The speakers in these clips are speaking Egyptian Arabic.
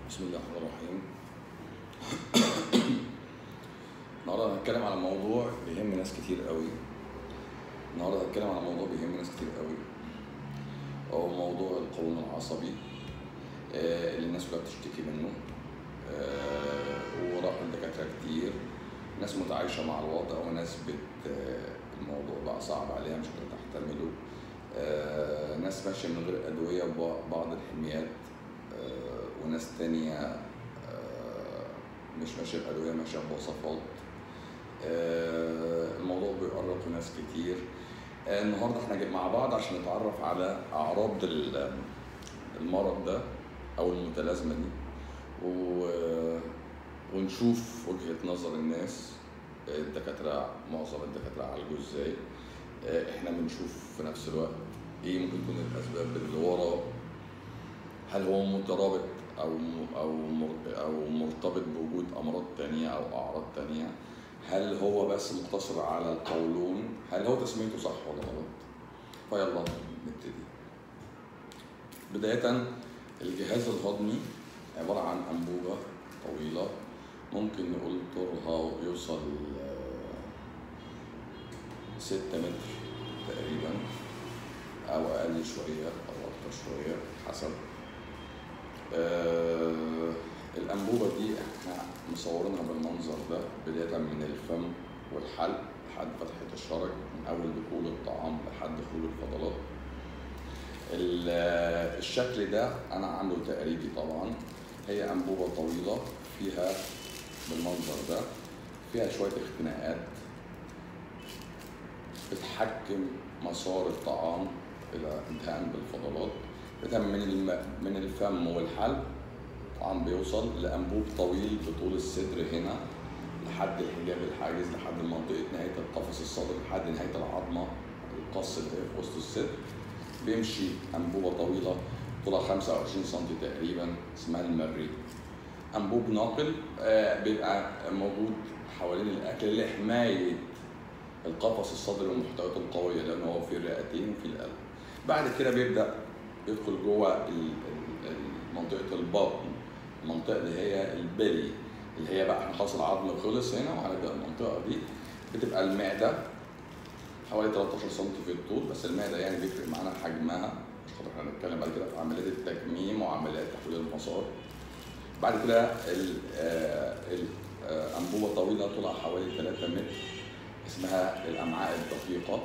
بسم الله الرحمن الرحيم النهارده هنتكلم على موضوع بيهم ناس كتير قوي النهارده هنتكلم على موضوع بيهم ناس كتير قوي هو موضوع القولون العصبي آه، اللي الناس كلها بتشتكي منه آه، وراح لدكاتره كتير ناس متعايشه مع الوضع وناس بت آه، الموضوع بقى صعب عليها مش قادره تحتمله آه، ناس ماشيه من غير ادويه وبعض الحميات آه، وناس تانية آه، مش ماشيه بادويه ماشيه بوصفات آه، الموضوع بيقرق ناس كتير آه، النهارده احنا جاي مع بعض عشان نتعرف على اعراض ال- المرض ده او المتلازمه دي و- ونشوف وجهه نظر الناس آه، الدكاتره معظم الدكاتره عالجوا ازاي آه، احنا بنشوف في نفس الوقت ايه ممكن تكون الاسباب اللي ورا هل هو مترابط او م- او مر- او مرتبط بوجود امراض تانية او اعراض تانية هل هو بس مقتصر على القولون هل هو تسميته صح ولا غلط فيلا نبتدي بداية الجهاز الهضمي عبارة عن أنبوبة طويلة ممكن نقول طولها يوصل آه، ستة متر تقريبا أو أقل شوية أو أكتر شوية حسب آه الأنبوبة دي احنا مصورينها بالمنظر ده بداية من الفم والحلق لحد فتحة الشرج من أول دخول الطعام لحد خروج الفضلات ال- آه، الشكل ده أنا عامله تقريبي طبعا هي أنبوبة طويلة فيها بالمنظر ده فيها شوية اختناقات بتحكم مسار الطعام إلى انتهاء بالفضلات بدءا من الم... من الفم والحلق الطعام بيوصل لأنبوب طويل بطول الصدر هنا لحد الحجاب الحاجز لحد منطقة نهاية القفص الصدري لحد نهاية العظمة القص اللي هي في وسط الصدر بيمشي أنبوبة طويلة طولها 25 سم تقريبا اسمها المريء أنبوب ناقل آه، بيبقى موجود حوالين الأكل لحماية القفص الصدري والمحتويات القوية لأن هو في الرئتين وفي القلب بعد كده بيبدأ يدخل جوه ال- ال- ال- منطقة البطن المنطقة اللي هي البلي اللي هي بقى احنا خلاص العظم خلص هنا وهنبدأ المنطقة دي بتبقى المعدة حوالي 13 سم في الطول بس المعدة يعني بيفرق معانا حجمها مش خاطر احنا هنتكلم بعد كده في عمليات التكميم وعمليات تحويل المسار بعد كده ال- آه، ال- آه، أنبوبة طويلة طولها حوالي 3 متر اسمها الأمعاء الدقيقة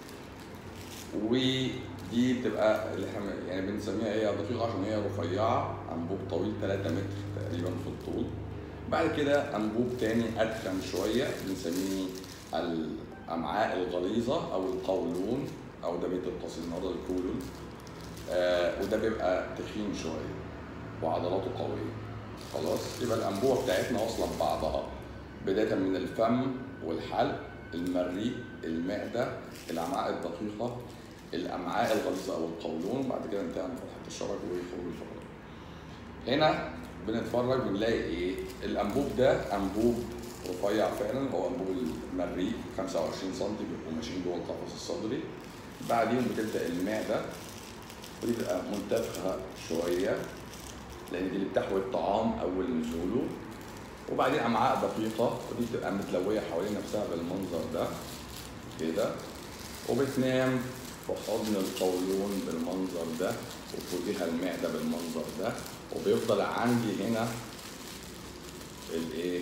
ودي بتبقى اللي احنا يعني بنسميها هي دقيقة عشان هي رفيعة أنبوب طويل 3 متر تقريبا في الطول بعد كده أنبوب تاني أدخن شوية بنسميه الأمعاء الغليظة أو القولون أو ده بيت القصير النهارده الكولون آه وده بيبقى تخين شوية وعضلاته قوية خلاص يبقى الأنبوبة بتاعتنا واصلة ببعضها بداية من الفم والحلق المريء المعدة الأمعاء الدقيقة الأمعاء الغليظة أو القولون بعد كده انتهى من فتحة الشرج وخروج الفقرات هنا بنتفرج بنلاقي ايه الانبوب ده انبوب رفيع فعلا هو انبوب المريء 25 سم بيبقوا ماشيين جوه القفص الصدري بعدين بتبدا المعده ودي بتبقى منتفخه شويه لان دي اللي بتحوي الطعام اول نزوله وبعدين امعاء دقيقه ودي بتبقى متلويه حوالين نفسها بالمنظر ده كده وبتنام في حضن القولون بالمنظر ده وفوقيها المعده بالمنظر ده وبيفضل عندي هنا الايه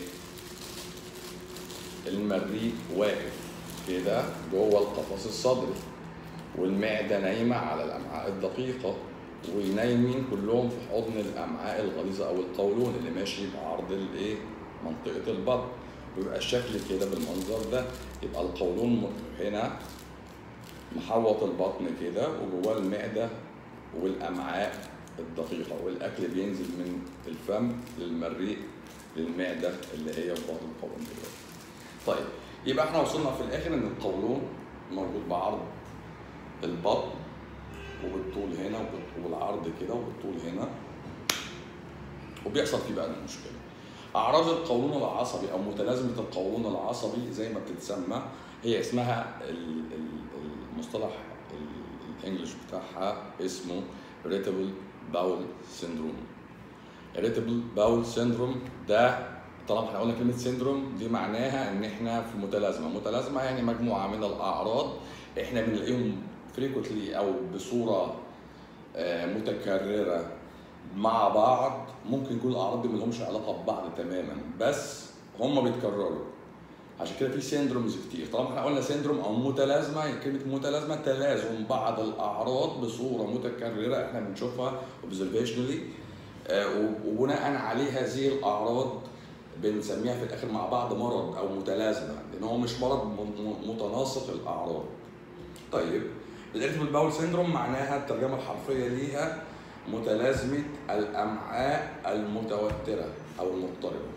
المريء واقف كده جوه القفص الصدري والمعده نايمه على الامعاء الدقيقه ونايمين كلهم في حضن الامعاء الغليظه او القولون اللي ماشي بعرض الايه منطقه البطن ويبقى الشكل كده بالمنظر ده يبقى القولون هنا محوط البطن كده وجواه المعده والامعاء الدقيقه والاكل بينزل من الفم للمريء للمعده اللي هي في بطن القولون دلوقتي. طيب يبقى احنا وصلنا في الاخر ان القولون موجود بعرض البطن وبالطول هنا وبالط- والعرض كده وبالطول هنا وبيحصل فيه بقى المشكله. اعراض القولون العصبي او متلازمه القولون العصبي زي ما بتتسمى هي اسمها ال- ال- المصطلح ال- الانجليش بتاعها اسمه irritable bowel syndrome irritable bowel syndrome ده طالما احنا قلنا كلمه سيندروم دي معناها ان احنا في متلازمه متلازمه يعني مجموعه من الاعراض احنا بنلاقيهم فريكوتلي او بصوره آه، متكرره مع بعض ممكن يكون الاعراض دي ملهمش علاقه ببعض تماما بس هم بيتكرروا عشان كده في سيندرومز كتير طالما احنا قلنا سيندروم او متلازمه يعني كلمه متلازمه تلازم بعض الاعراض بصوره متكرره احنا بنشوفها اوبزرفيشنالي وبناء عليه هذه الاعراض بنسميها في الاخر مع بعض مرض او متلازمه لان هو مش مرض م- م- متناسق الاعراض. طيب الارتبال باول سيندروم معناها الترجمه الحرفيه ليها متلازمه الامعاء المتوتره او المضطربه.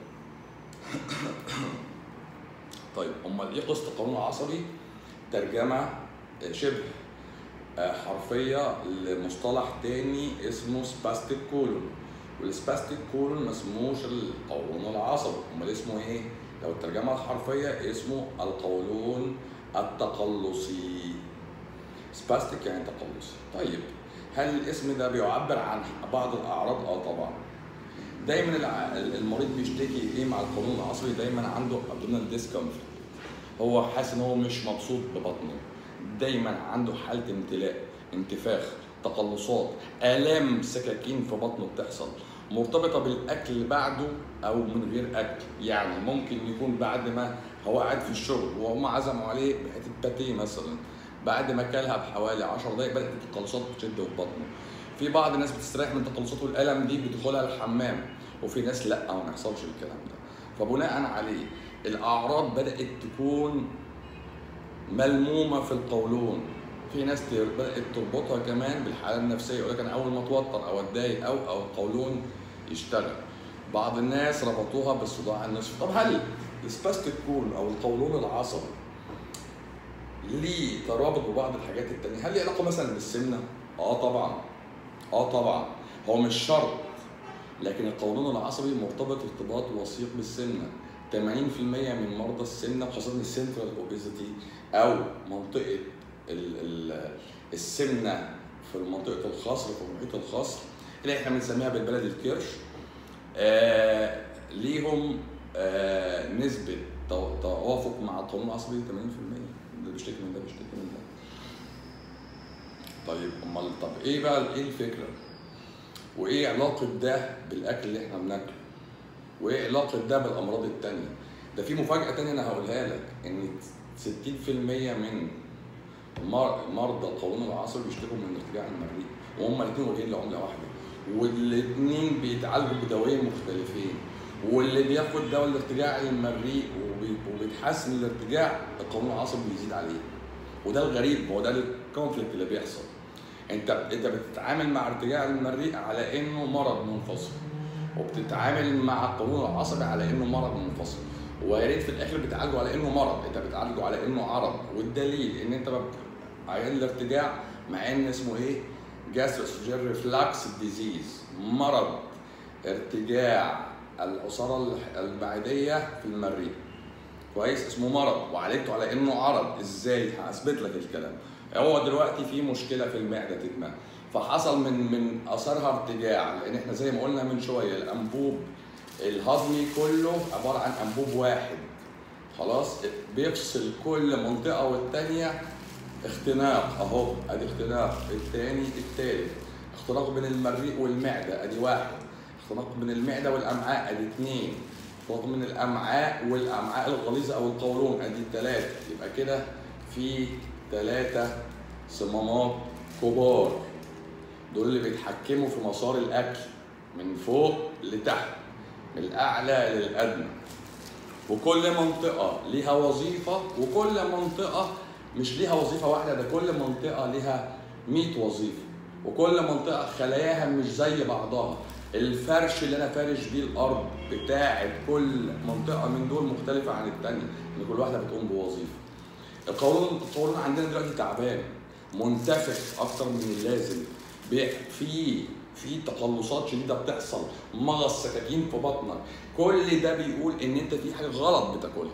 طيب امال ايه قصه القولون العصبي؟ ترجمه شبه حرفيه لمصطلح تاني اسمه سباستيك كولون والسباستيك كولون ما اسموش القولون العصبي امال اسمه ايه؟ لو الترجمه الحرفيه اسمه القولون التقلصي سباستيك يعني تقلصي طيب هل الاسم ده بيعبر عن بعض الاعراض؟ اه طبعا دايما الع- المريض بيشتكي ايه مع القولون العصبي دايما عنده ابدومينال ديسكمفورت هو حاسس ان هو مش مبسوط ببطنه دايما عنده حاله امتلاء انتفاخ تقلصات الام سكاكين في بطنه بتحصل مرتبطه بالاكل بعده او من غير اكل يعني ممكن يكون بعد ما هو قاعد في الشغل وهم عزموا عليه بحته باتيه مثلا بعد ما كلها بحوالي 10 دقائق بدات التقلصات تشد في بطنه في بعض الناس بتستريح من التقلصات والالم دي بتدخلها الحمام وفي ناس لا ما يحصلش الكلام ده فبناء عليه الاعراض بدات تكون ملمومه في القولون في ناس تر- بدات تربطها كمان بالحاله النفسيه يقول لك انا اول ما اتوتر او اتضايق او او القولون يشتغل بعض الناس ربطوها بالصداع النصفي طب هل السباستيك كول او القولون العصبي ليه ترابط ببعض الحاجات التانية هل ليه علاقه مثلا بالسمنه اه طبعا اه طبعا هو مش شرط لكن القولون العصبي مرتبط ارتباط وثيق بالسمنه 80% من مرضى السمنه وخاصه السنترال اوبيزيتي او منطقه ال- ال- السمنه في منطقه الخصر في محيط الخصر اللي احنا بنسميها بالبلد الكرش آه ليهم آه نسبه تو- توافق مع القولون العصبي 80% اللي بيشتكي من ده بيشتكي من ده طيب امال طب ايه بقى ايه الفكره؟ وايه علاقه ده بالاكل اللي احنا بناكله؟ وايه علاقه ده بالامراض التانية؟ ده في مفاجاه تانية انا هقولها لك ان 60% من مر- مرضى القولون العصبي بيشتكوا من ارتجاع المريء وهم الاثنين واجهين لعمله واحده والاثنين بيتعالجوا بدوايين مختلفين واللي بياخد دواء الارتجاع المريء وبي- وبيتحسن الارتجاع القولون العصبي بيزيد عليه وده الغريب هو ده الكونفليكت اللي بيحصل انت انت بتتعامل مع ارتجاع المريء على انه مرض منفصل وبتتعامل مع القولون العصبي على انه مرض منفصل ويا ريت في الاخر بتعالجه على انه مرض انت بتعالجه على انه عرض والدليل ان انت بقى عيان الارتجاع مع ان اسمه ايه جاستروسوجيال ريفلاكس ديزيز مرض ارتجاع العصاره المعديه في المريء كويس اسمه مرض وعالجته على انه عرض ازاي هثبت لك الكلام هو دلوقتي في مشكله في المعده ما فحصل من من اثرها ارتجاع لان احنا زي ما قلنا من شويه الانبوب الهضمي كله عباره عن انبوب واحد خلاص بيفصل كل منطقه والتانيه اختناق اهو ادي اختناق التاني التالت اختراق بين المريء والمعده ادي واحد اختراق بين المعده والامعاء ادي اثنين اختراق من الامعاء والامعاء الغليظه او القولون ادي ثلاثه يبقى كده في ثلاثه صمامات كبار دول اللي بيتحكموا في مسار الاكل من فوق لتحت من الاعلى للادنى وكل منطقه ليها وظيفه وكل منطقه مش ليها وظيفه واحده ده كل منطقه ليها 100 وظيفه وكل منطقه خلاياها مش زي بعضها الفرش اللي انا فارش بيه الارض بتاعت كل منطقه من دول مختلفه عن الثانيه ان كل واحده بتقوم بوظيفه القولون القولون عندنا دلوقتي تعبان منتفخ اكتر من اللازم بي- في في تقلصات شديده بتحصل مغص سكاكين في بطنك كل ده بيقول ان انت في حاجه غلط بتاكلها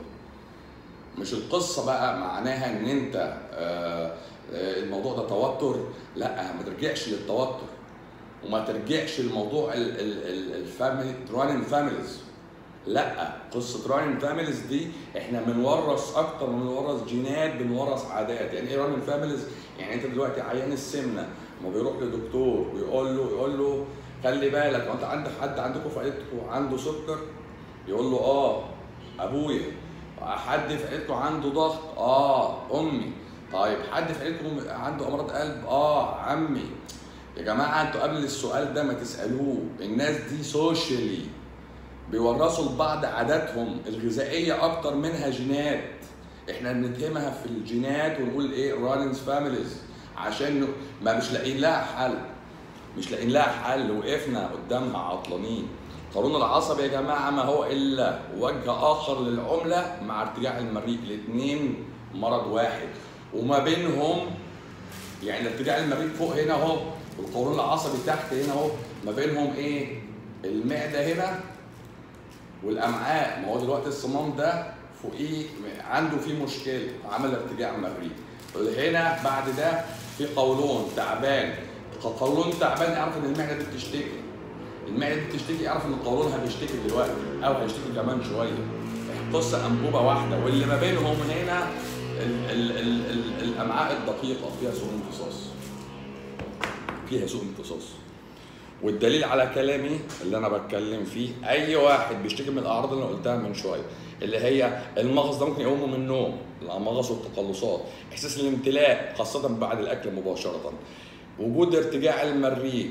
مش القصه بقى معناها ان انت آه، آه، الموضوع ده توتر لا ما ترجعش للتوتر وما ترجعش لموضوع الفاميلي رانين فاميليز لا قصه رانين فاميليز دي احنا بنورث اكتر من بنورث جينات بنورث عادات يعني ايه رانين فاميليز يعني انت دلوقتي عيان السمنه ما بيروح لدكتور ويقول له يقول له خلي بالك انت عندك حد عندكم في عيلتكم عنده سكر يقول له اه ابويا حد في عيلتكم عنده ضغط اه امي طيب حد في عيلتكم عنده امراض قلب اه عمي يا جماعه انتوا قبل السؤال ده ما تسالوه الناس دي سوشيالي بيورثوا لبعض عاداتهم الغذائيه اكتر منها جينات احنا بنتهمها في الجينات ونقول ايه رانينز فاميليز عشان ما مش لاقيين لها حل مش لاقيين لها حل وقفنا قدامها عطلانين القانون العصبي يا جماعه ما هو الا وجه اخر للعمله مع ارتجاع المريء الاثنين مرض واحد وما بينهم يعني ارتجاع المريء فوق هنا اهو والقولون العصبي تحت هنا اهو ما بينهم ايه؟ المعده هنا والامعاء ما هو دلوقتي الصمام ده فوقيه عنده فيه مشكله عمل ارتجاع مريء هنا بعد ده في قولون تعبان قولون تعبان يعرف ان المعده دي بتشتكي المعده دي بتشتكي يعرف ان قولونها بيشتكي دلوقتي او هيشتكي كمان شويه قصه انبوبه واحده واللي ما بينهم هنا ال ال ال ال الامعاء الدقيقه فيها سوء امتصاص فيها سوء امتصاص والدليل على كلامي اللي انا بتكلم فيه اي واحد بيشتكي من الاعراض اللي انا قلتها من شويه اللي هي المغص ده ممكن يقومه من النوم المغص والتقلصات احساس الامتلاء خاصه بعد الاكل مباشره وجود ارتجاع المريء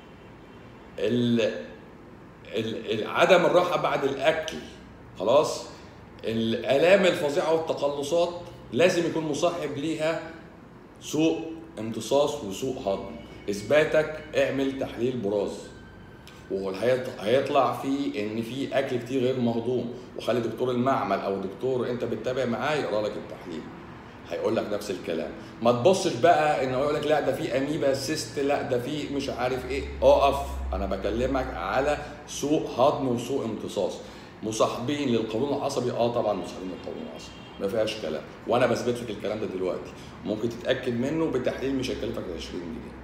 عدم الراحه بعد الاكل خلاص الالام الفظيعه والتقلصات لازم يكون مصاحب ليها سوء امتصاص وسوء هضم اثباتك اعمل تحليل براز وهيطلع فيه ان في اكل كتير غير مهضوم وخلي دكتور المعمل او دكتور انت بتتابع معاه يقرا لك التحليل هيقول لك نفس الكلام ما تبصش بقى ان هو يقول لك لا ده في اميبا سيست لا ده في مش عارف ايه اقف انا بكلمك على سوء هضم وسوء امتصاص مصاحبين للقولون العصبي اه طبعا مصاحبين للقولون العصبي ما فيهاش كلام وانا بثبت لك الكلام ده دلوقتي ممكن تتاكد منه بتحليل مش هيكلفك 20 جنيه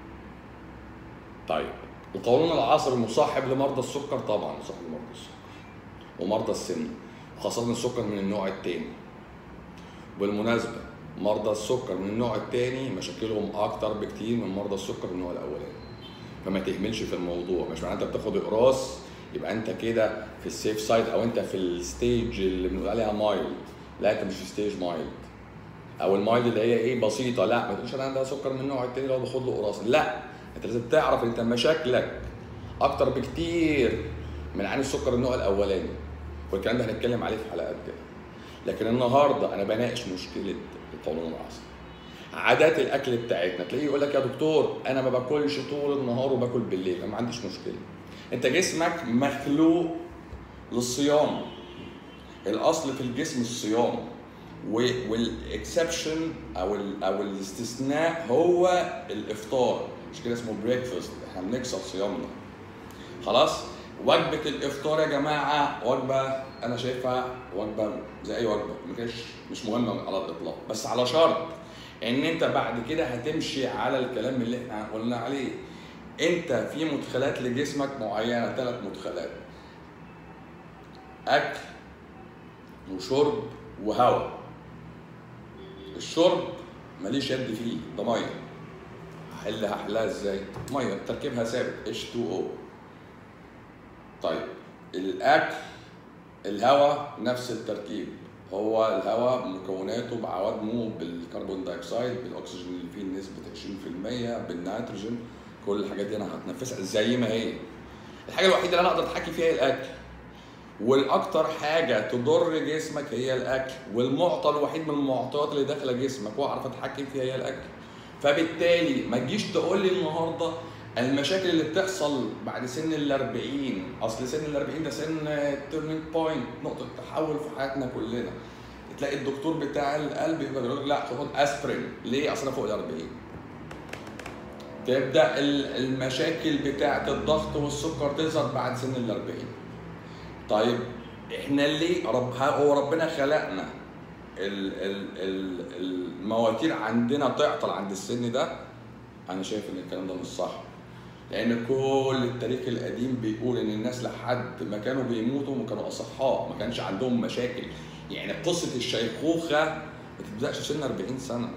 طيب القولون العصبي مصاحب لمرضى السكر طبعا مصاحب لمرضى السكر ومرضى السن وخاصة السكر من النوع الثاني بالمناسبة مرضى السكر من النوع الثاني مشاكلهم أكتر بكتير من مرضى السكر من النوع الأولاني فما تهملش في الموضوع مش معناه انت بتاخد اقراص يبقى انت كده في السيف سايد او انت في الستيج اللي بنقول عليها مايلد لا انت مش في ستيج مايلد او المايلد اللي هي ايه بسيطه لا ما تقولش انا عندها سكر من النوع الثاني لو باخد له قراص لا انت لازم تعرف انت مشاكلك اكتر بكتير من عين السكر النوع الاولاني والكلام ده هنتكلم عليه في حلقات كده لكن النهارده انا بناقش مشكله القولون العصبي عادات الاكل بتاعتنا تلاقيه يقول لك يا دكتور انا ما باكلش طول النهار وباكل بالليل انا ما عنديش مشكله انت جسمك مخلوق للصيام الاصل في الجسم الصيام والاكسبشن او ال او الاستثناء هو الافطار مش كده اسمه بريكفاست احنا بنكسر صيامنا خلاص وجبه الافطار يا جماعه وجبه انا شايفها وجبه زي اي وجبه مش مش مهمه على الاطلاق بس على شرط ان انت بعد كده هتمشي على الكلام اللي احنا قلنا عليه انت في مدخلات لجسمك معينه ثلاث مدخلات اكل وشرب وهواء الشرب ماليش يد فيه ده ميه هحلها هحلها ازاي ميه تركيبها ثابت H2O طيب الاكل الهواء نفس التركيب هو الهواء مكوناته بعوادمه بالكربون دايوكسيد بالاكسجين اللي فيه نسبه 20% بالنيتروجين كل الحاجات دي انا هتنفسها زي ما هي الحاجه الوحيده اللي انا اقدر اتحكم فيها هي الاكل والاكتر حاجه تضر جسمك هي الاكل والمعطى الوحيد من المعطيات اللي داخله جسمك واعرف اتحكم فيها هي الاكل فبالتالي ما تجيش تقول لي النهارده المشاكل اللي بتحصل بعد سن ال 40 اصل سن ال 40 ده سن تيرنينج بوينت نقطه تحول في حياتنا كلنا تلاقي الدكتور بتاع القلب يقدر يقول لك لا خد اسبرين ليه اصل انا فوق ال 40 تبدا المشاكل بتاعه الضغط والسكر تظهر بعد سن ال 40 طيب احنا ليه رب هو ربنا خلقنا ال ال ال المواتير عندنا تعطل عند السن ده انا شايف ان الكلام ده مش صح لان كل التاريخ القديم بيقول ان الناس لحد ما كانوا بيموتوا ما كانوا اصحاء ما كانش عندهم مشاكل يعني قصه الشيخوخه ما تبداش سن 40 سنه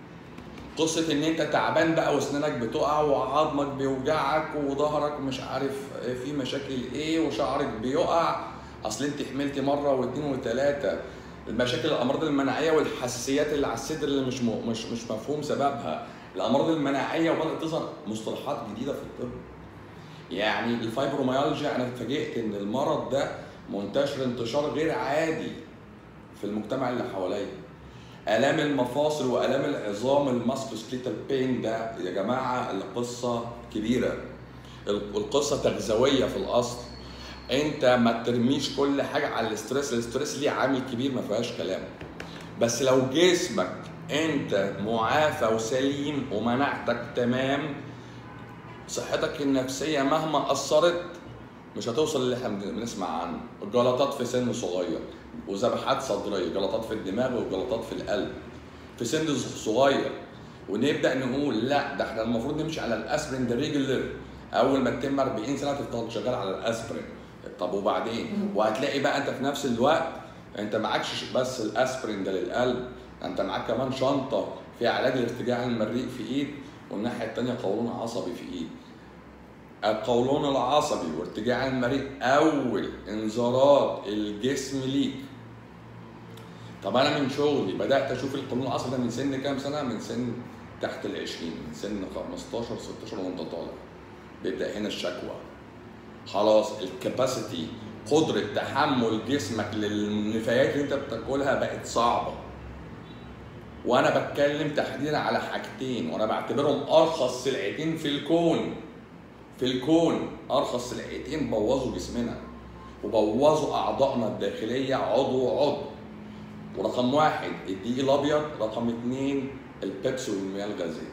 قصه ان انت تعبان بقى واسنانك بتقع وعظمك بيوجعك وظهرك مش عارف في مشاكل ايه وشعرك بيقع اصل انت حملتي مره واثنين وثلاثه المشاكل الامراض المناعيه والحساسيات اللي على الصدر اللي مش م... مش مش مفهوم سببها الامراض المناعيه وبدات تظهر مصطلحات جديده في الطب يعني الفايبروميالجيا انا اتفاجئت ان المرض ده منتشر انتشار غير عادي في المجتمع اللي حواليا الام المفاصل والام العظام الماسكوسكليتال بين ده يا جماعه القصه كبيره القصه تغذويه في الاصل انت ما ترميش كل حاجه على الاسترس الاسترس ليه عامل كبير ما فيهاش كلام بس لو جسمك انت معافى وسليم ومناعتك تمام صحتك النفسيه مهما اثرت مش هتوصل اللي احنا بنسمع عنه الجلطات في سن صغير وذبحات صدريه جلطات في الدماغ وجلطات في القلب في سن صغير ونبدا نقول لا ده احنا المفروض نمشي على الاسبرين ده ريجولر اول ما تتم 40 سنه تفضل شغال على الاسبرين طب وبعدين وهتلاقي بقى انت في نفس الوقت انت معكش بس الاسبرين ده للقلب انت معاك كمان شنطه فيها علاج الارتجاع المريء في ايد والناحيه الثانيه قولون عصبي في ايد القولون العصبي وارتجاع المريء اول انذارات الجسم ليك طب انا من شغلي بدات اشوف القولون العصبي ده من سن كام سنه من سن تحت ال 20 من سن 15 16 وانت طالع بيبدا هنا الشكوى خلاص الكباسيتي قدره تحمل جسمك للنفايات اللي انت بتاكلها بقت صعبه وانا بتكلم تحديدا على حاجتين وانا بعتبرهم ارخص سلعتين في الكون في الكون ارخص سلعتين بوظوا جسمنا وبوظوا اعضائنا الداخليه عضو عضو ورقم واحد الدقيق الابيض رقم اثنين البيبسي والمياه الغازيه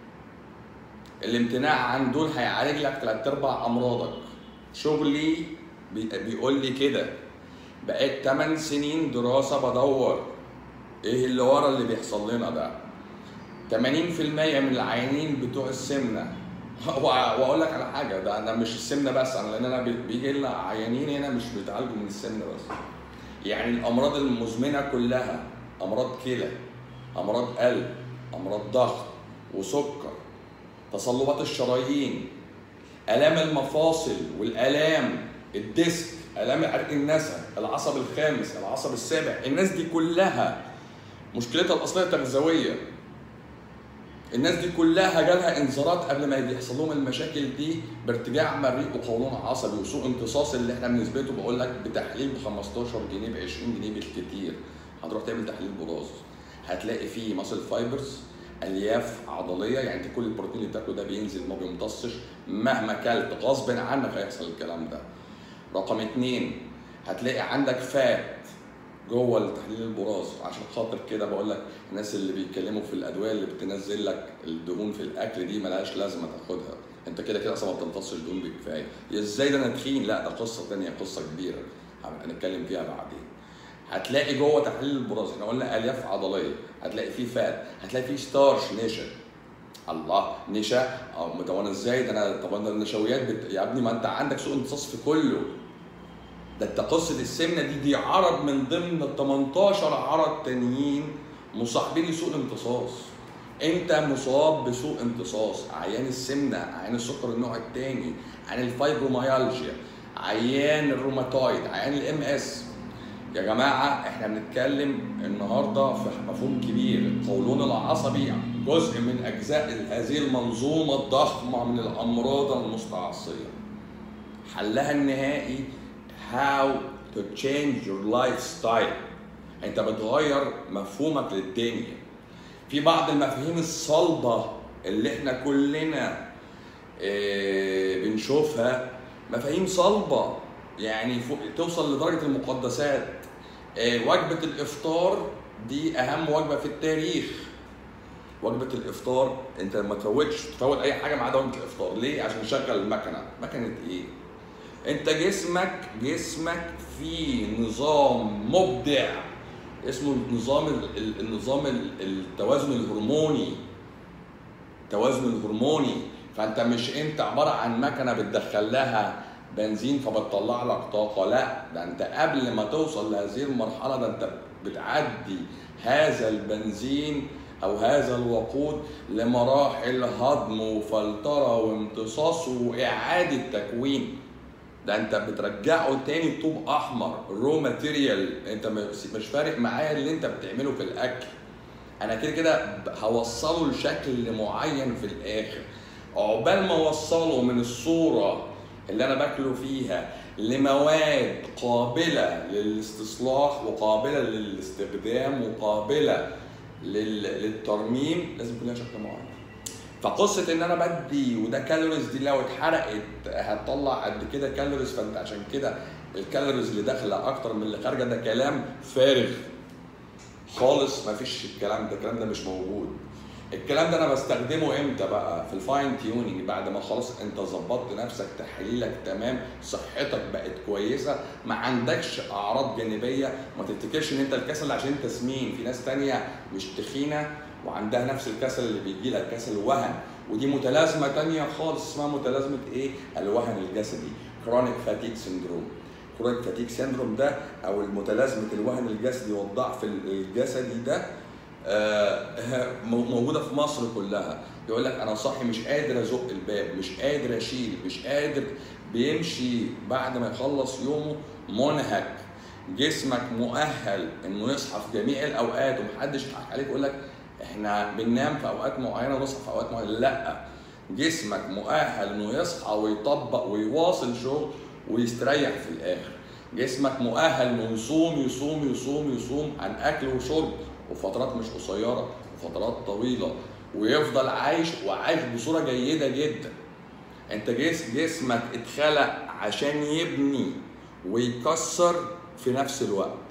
الامتناع عن دول هيعالج لك ثلاث ارباع امراضك شغلي بيقول لي كده بقيت 8 سنين دراسه بدور ايه اللي ورا اللي بيحصل لنا ده 80% من العيانين بتوع السمنه واقول لك على حاجه ده انا مش السمنه بس انا لان انا بيجي لنا عيانين هنا مش بيتعالجوا من السمنه بس يعني الامراض المزمنه كلها امراض كلى امراض قلب امراض ضغط وسكر تصلبات الشرايين الام المفاصل والالام الديسك الام عرق النسا العصب الخامس العصب السابع الناس دي كلها مشكلتها الاصليه تغذويه الناس دي كلها جالها انذارات قبل ما يحصل لهم المشاكل دي بارتجاع مريء وقولون عصبي وسوء امتصاص اللي احنا بنثبته بقول لك بتحليل ب 15 جنيه ب 20 جنيه بالكتير هتروح تعمل تحليل براز هتلاقي فيه ماسل فايبرز الياف عضليه يعني انت كل البروتين اللي بتاكله ده بينزل ما بيمتصش مهما كلت غصب عنك هيحصل الكلام ده رقم اتنين هتلاقي عندك فات جوه التحليل البراز عشان خاطر كده بقول لك الناس اللي بيتكلموا في الادويه اللي بتنزل لك الدهون في الاكل دي ملهاش لازمه تاخدها انت كده كده اصلا ما بتمتصش دهون بكفايه ازاي ده انا تخين لا ده قصه ثانيه قصه كبيره هنتكلم فيها بعدين هتلاقي جوه تحليل البراز احنا قلنا الياف عضليه هتلاقي فيه فات هتلاقي فيه ستارش نشا الله نشا اه طب انا ازاي ده انا طب انا النشويات بت... يا ابني ما انت عندك سوء امتصاص في كله ده انت قصه السمنه دي دي عرض من ضمن ال 18 عرض تانيين مصاحبين لسوء الامتصاص انت مصاب بسوء امتصاص عيان السمنه عيان السكر النوع الثاني عيان الفايبروميالجيا عيان الروماتويد عيان الام اس يا جماعه احنا بنتكلم النهارده في مفهوم كبير القولون العصبي جزء من اجزاء هذه المنظومه الضخمه من الامراض المستعصيه حلها النهائي how to change your lifestyle انت بتغير مفهومك للدنيا في بعض المفاهيم الصلبة اللي احنا كلنا اه بنشوفها مفاهيم صلبة يعني فوق توصل لدرجة المقدسات اه وجبة الإفطار دي أهم وجبة في التاريخ وجبة الإفطار أنت ما تفوتش تفوت أي حاجة ما عدا وجبة الإفطار ليه؟ عشان نشغل المكنة مكنة إيه؟ انت جسمك جسمك فيه نظام مبدع اسمه النظام النظام التوازن الهرموني التوازن الهرموني فانت مش انت عباره عن مكنه بتدخل لها بنزين فبتطلع لك طاقه لا ده انت قبل ما توصل لهذه المرحله ده انت بتعدي هذا البنزين او هذا الوقود لمراحل هضم وفلتره وامتصاص واعاده تكوين ده انت بترجعه تاني طوب احمر رو ماتيريال انت مش مش فارق معايا اللي انت بتعمله في الاكل انا كده كده هوصله لشكل معين في الاخر عقبال ما اوصله من الصوره اللي انا باكله فيها لمواد قابله للاستصلاح وقابله للاستخدام وقابله لل- للترميم لازم يكون لها شكل معين فقصه ان انا بدي وده كالوريز دي لو اتحرقت هتطلع قد كده كالوريز فانت عشان كده الكالوريز اللي داخله اكتر من اللي خارجه ده كلام فارغ خالص ما فيش الكلام ده الكلام ده مش موجود الكلام ده انا بستخدمه امتى بقى في الفاين تيوننج بعد ما خلاص انت ظبطت نفسك تحليلك تمام صحتك بقت كويسه ما عندكش اعراض جانبيه ما تفتكرش ان انت الكسل عشان انت سمين في ناس تانية مش تخينه وعندها نفس الكسل اللي بيجي لها كسل وهن ودي متلازمه تانية خالص اسمها متلازمه ايه الوهن الجسدي كرونيك فاتيك سندروم كرونيك فاتيك سيندروم ده او المتلازمه الوهن الجسدي والضعف الجسدي ده آه، موجوده في مصر كلها يقول لك انا صاحي مش قادر ازق الباب مش قادر اشيل مش قادر بيمشي بعد ما يخلص يومه منهك جسمك مؤهل انه يصحى في جميع الاوقات ومحدش يضحك عليك يقول لك احنا بننام في اوقات معينه ونصحى في اوقات معينه لا جسمك مؤهل انه يصحى ويطبق ويواصل شغل ويستريح في الاخر جسمك مؤهل انه يصوم يصوم يصوم يصوم عن اكل وشرب وفترات مش قصيره وفترات طويله ويفضل عايش وعايش بصوره جيده جدا انت جس جسمك اتخلق عشان يبني ويكسر في نفس الوقت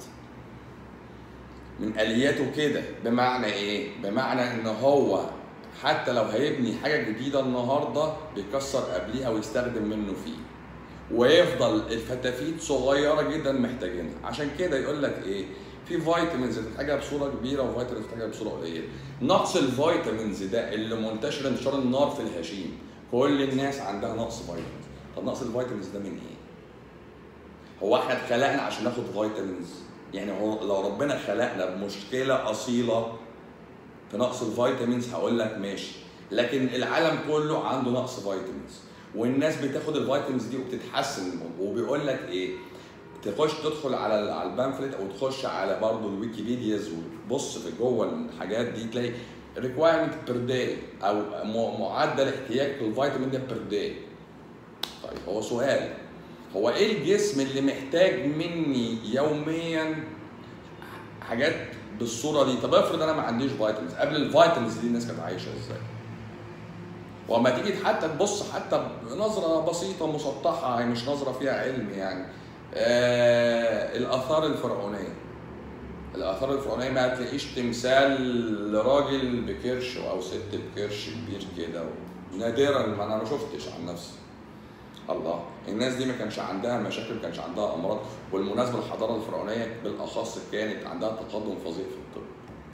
من الياته كده بمعنى ايه بمعنى ان هو حتى لو هيبني حاجه جديده النهارده بيكسر قبليها ويستخدم منه فيه ويفضل الفتافيت صغيره جدا محتاجينها عشان كده يقول لك ايه في فيتامينز بتحتاجها بصوره كبيره وفيتامينز بتحتاجها بصوره قليله نقص الفيتامينز ده اللي منتشر انتشار النار في الهشيم كل الناس عندها نقص فيتامينز طب نقص الفيتامينز ده من ايه هو احنا اتخلقنا عشان ناخد فيتامينز يعني هو لو ربنا خلقنا بمشكله اصيله في نقص الفيتامينز هقول لك ماشي لكن العالم كله عنده نقص فيتامينز والناس بتاخد الفيتامينز دي وبتتحسن وبيقول لك ايه تخش تدخل على على البامفلت او تخش على برضه الويكيبيدياز وتبص في جوه الحاجات دي تلاقي ريكوايرمنت بير داي او م- معدل احتياج الفيتامين ده بير داي طيب هو سؤال هو ايه الجسم اللي محتاج مني يوميا حاجات بالصوره دي طب افرض انا ما عنديش فيتامينز قبل الفيتامينز دي الناس كانت عايشه ازاي وما تيجي حتى تبص حتى بنظره بسيطه مسطحه يعني مش نظره فيها علم يعني آه الاثار الفرعونيه الاثار الفرعونيه ما هتلاقيش تمثال لراجل بكرش او ست بكرش كبير كده نادرا ما انا ما شفتش عن نفسي الله الناس دي ما كانش عندها مشاكل ما كانش عندها امراض والمناسبه الحضاره الفرعونيه بالاخص كانت عندها تقدم فظيع في الطب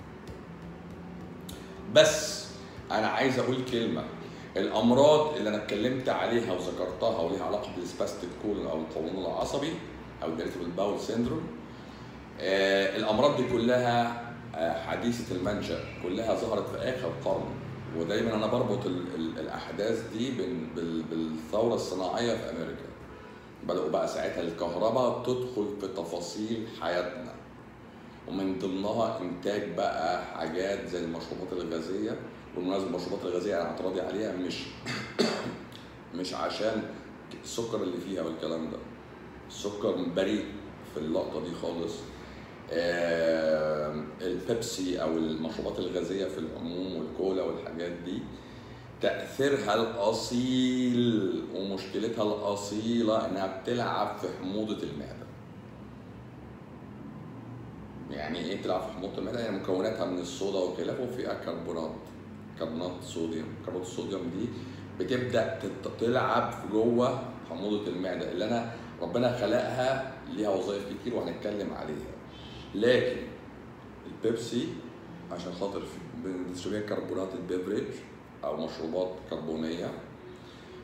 بس انا عايز اقول كلمه الامراض اللي انا اتكلمت عليها وذكرتها وليها علاقه بالسباستيك كولون او القولون العصبي او الجريتبل باول سيندروم آه الامراض دي كلها آه حديثه المنشا كلها ظهرت في اخر القرن ودايما انا بربط ال ال الاحداث دي بال بال بالثوره الصناعيه في امريكا بداوا بقى ساعتها الكهرباء تدخل في تفاصيل حياتنا ومن ضمنها انتاج بقى حاجات زي المشروبات الغازيه بالمناسبه المشروبات الغازيه انا اعتراضي عليها مش مش عشان السكر اللي فيها والكلام ده السكر بريء في اللقطه دي خالص آه البيبسي او المشروبات الغازيه في العموم والكولا والحاجات دي تاثيرها الاصيل ومشكلتها الاصيله انها بتلعب في حموضه المعده يعني ايه بتلعب في حموضه المعده يعني مكوناتها من الصودا وخلافه وفيها كربونات كربونات صوديوم كربونات الصوديوم دي بتبدا تلعب جوه حموضه المعده اللي انا ربنا خلقها ليها وظائف كتير وهنتكلم عليها لكن البيبسي عشان خاطر بنشرب كربونات البيفريج او مشروبات كربونيه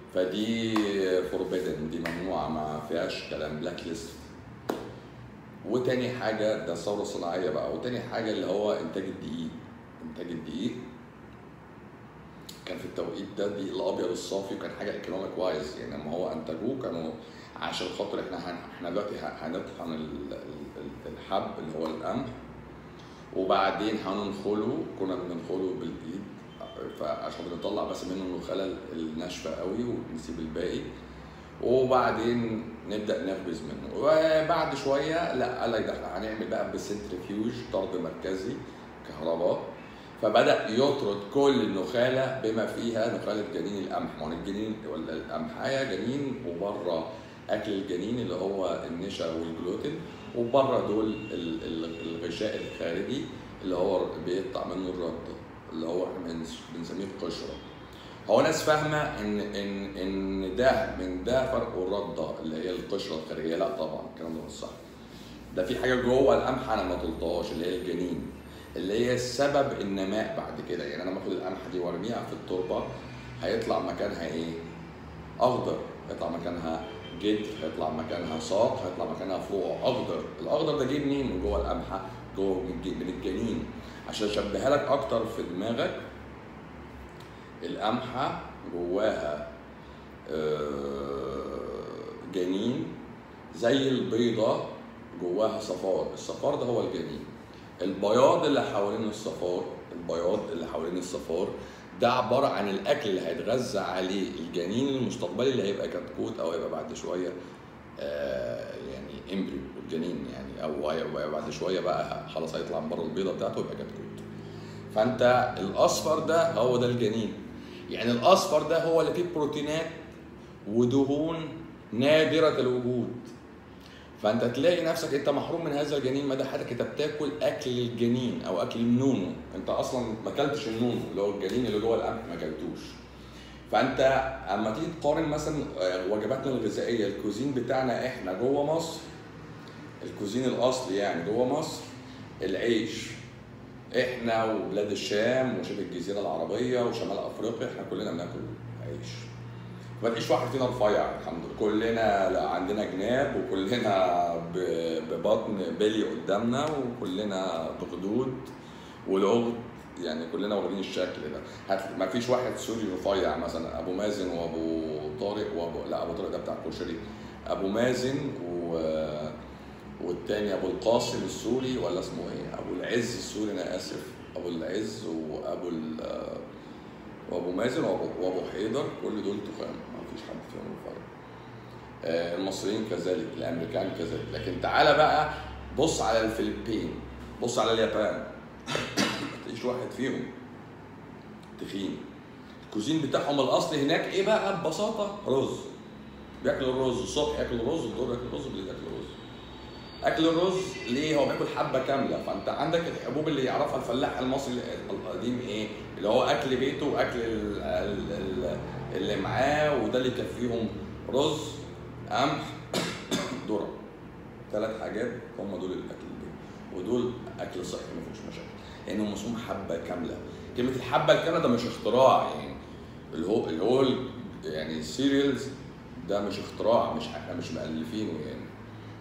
فدي فوربيدن دي ممنوعه ما فيهاش كلام بلاك ليست وتاني حاجه ده الثوره الصناعيه بقى وتاني حاجه اللي هو انتاج الدقيق انتاج الدقيق كان في التوقيت ده الدقيق الابيض الصافي وكان حاجه ايكونوميك وايز يعني لما هو انتجوه كانوا عشان خاطر احنا هن- احنا دلوقتي ه- هنطحن ال- ال- ال- الحب اللي هو القمح وبعدين هننخله كنا بننخله بالايد فعشان نطلع بس منه النخاله الناشفه قوي ونسيب الباقي وبعدين نبدا نخبز منه وبعد شويه لا قال لك ده احنا هنعمل بقى بسنترفيوج طرد مركزي كهرباء فبدا يطرد كل النخاله بما فيها نخاله جنين القمح ما هو الجنين ولا القمحايه جنين وبره اكل الجنين اللي هو النشا والجلوتين وبره دول ال- ال- الغشاء الخارجي اللي هو بيطلع منه الرده اللي هو احنا بنس- بنسميه القشره هو ناس فاهمه ان ان ان ده من ده فرق الرده اللي هي القشره الخارجيه لا طبعا الكلام ده مش صح ده في حاجه جوه القمح انا ما طلتهاش اللي هي الجنين اللي هي سبب النماء بعد كده يعني انا باخد القمحه دي وارميها في التربه هيطلع مكانها ايه؟ اخضر هيطلع مكانها جد هيطلع مكانها ساق هيطلع مكانها فروع اخضر الاخضر ده جه منين من جوه القمحه جوه من الج- من الجنين عشان اشبهها لك اكتر في دماغك القمحه جواها آه، جنين زي البيضه جواها صفار الصفار ده هو الجنين البياض اللي حوالين الصفار البياض اللي حوالين الصفار ده عباره عن الاكل اللي هيتغذى عليه الجنين المستقبلي اللي هيبقى كتكوت او هيبقى بعد شويه آه يعني امبريو الجنين يعني او هيبقى بعد شويه بقى خلاص هيطلع من بره البيضه بتاعته ويبقى كتكوت فانت الاصفر ده هو ده الجنين يعني الاصفر ده هو اللي فيه بروتينات ودهون نادره الوجود فانت تلاقي نفسك انت محروم من هذا الجنين مدى حياتك انت بتاكل اكل الجنين او اكل النونو انت اصلا ما اكلتش النونو اللي هو الجنين اللي جوه القمح ما اكلتوش فانت اما تيجي تقارن مثلا آه، وجباتنا الغذائيه الكوزين بتاعنا احنا جوه مصر الكوزين الاصلي يعني جوه مصر العيش احنا وبلاد الشام وشبه الجزيره العربيه وشمال افريقيا احنا كلنا بناكل عيش ما تلاقيش واحد فينا رفيع الحمد لله كلنا لا عندنا جناب وكلنا ب- ببطن بلي قدامنا وكلنا بخدود والعقد يعني كلنا واخدين الشكل ده هت... ما فيش واحد سوري رفيع مثلا ابو مازن وابو طارق وابو لا ابو طارق ده بتاع الكشري ابو مازن و... والتاني ابو القاسم السوري ولا اسمه ايه ابو العز السوري انا اسف ابو العز وابو ال... وابو مازن وابو, وابو حيدر كل دول تخان ما فيش حد فيهم رفيع آه، المصريين كذلك الامريكان كذلك لكن تعالى بقى بص على الفلبين بص على اليابان ما تلاقيش واحد فيهم تخين الكوزين بتاعهم الاصلي هناك ايه بقى ببساطه رز بياكلوا الرز الصبح ياكلوا الرز الظهر ياكلوا الرز بالليل ياكلوا الرز اكل الرز ليه هو بياكل حبه كامله فانت عندك الحبوب اللي يعرفها الفلاح المصري القديم ايه اللي هو اكل بيته واكل ال- ال- ال- اللي معاه وده اللي يكفيهم رز قمح ذره ثلاث حاجات هم دول الاكل البيت ودول اكل صحي ما فيهوش مشاكل لانه مصوم حبه كامله كلمه الحبه الكامله ده مش اختراع يعني اللي هو اللي هو ال- يعني السيريالز ده مش اختراع مش احنا مش مؤلفينه يعني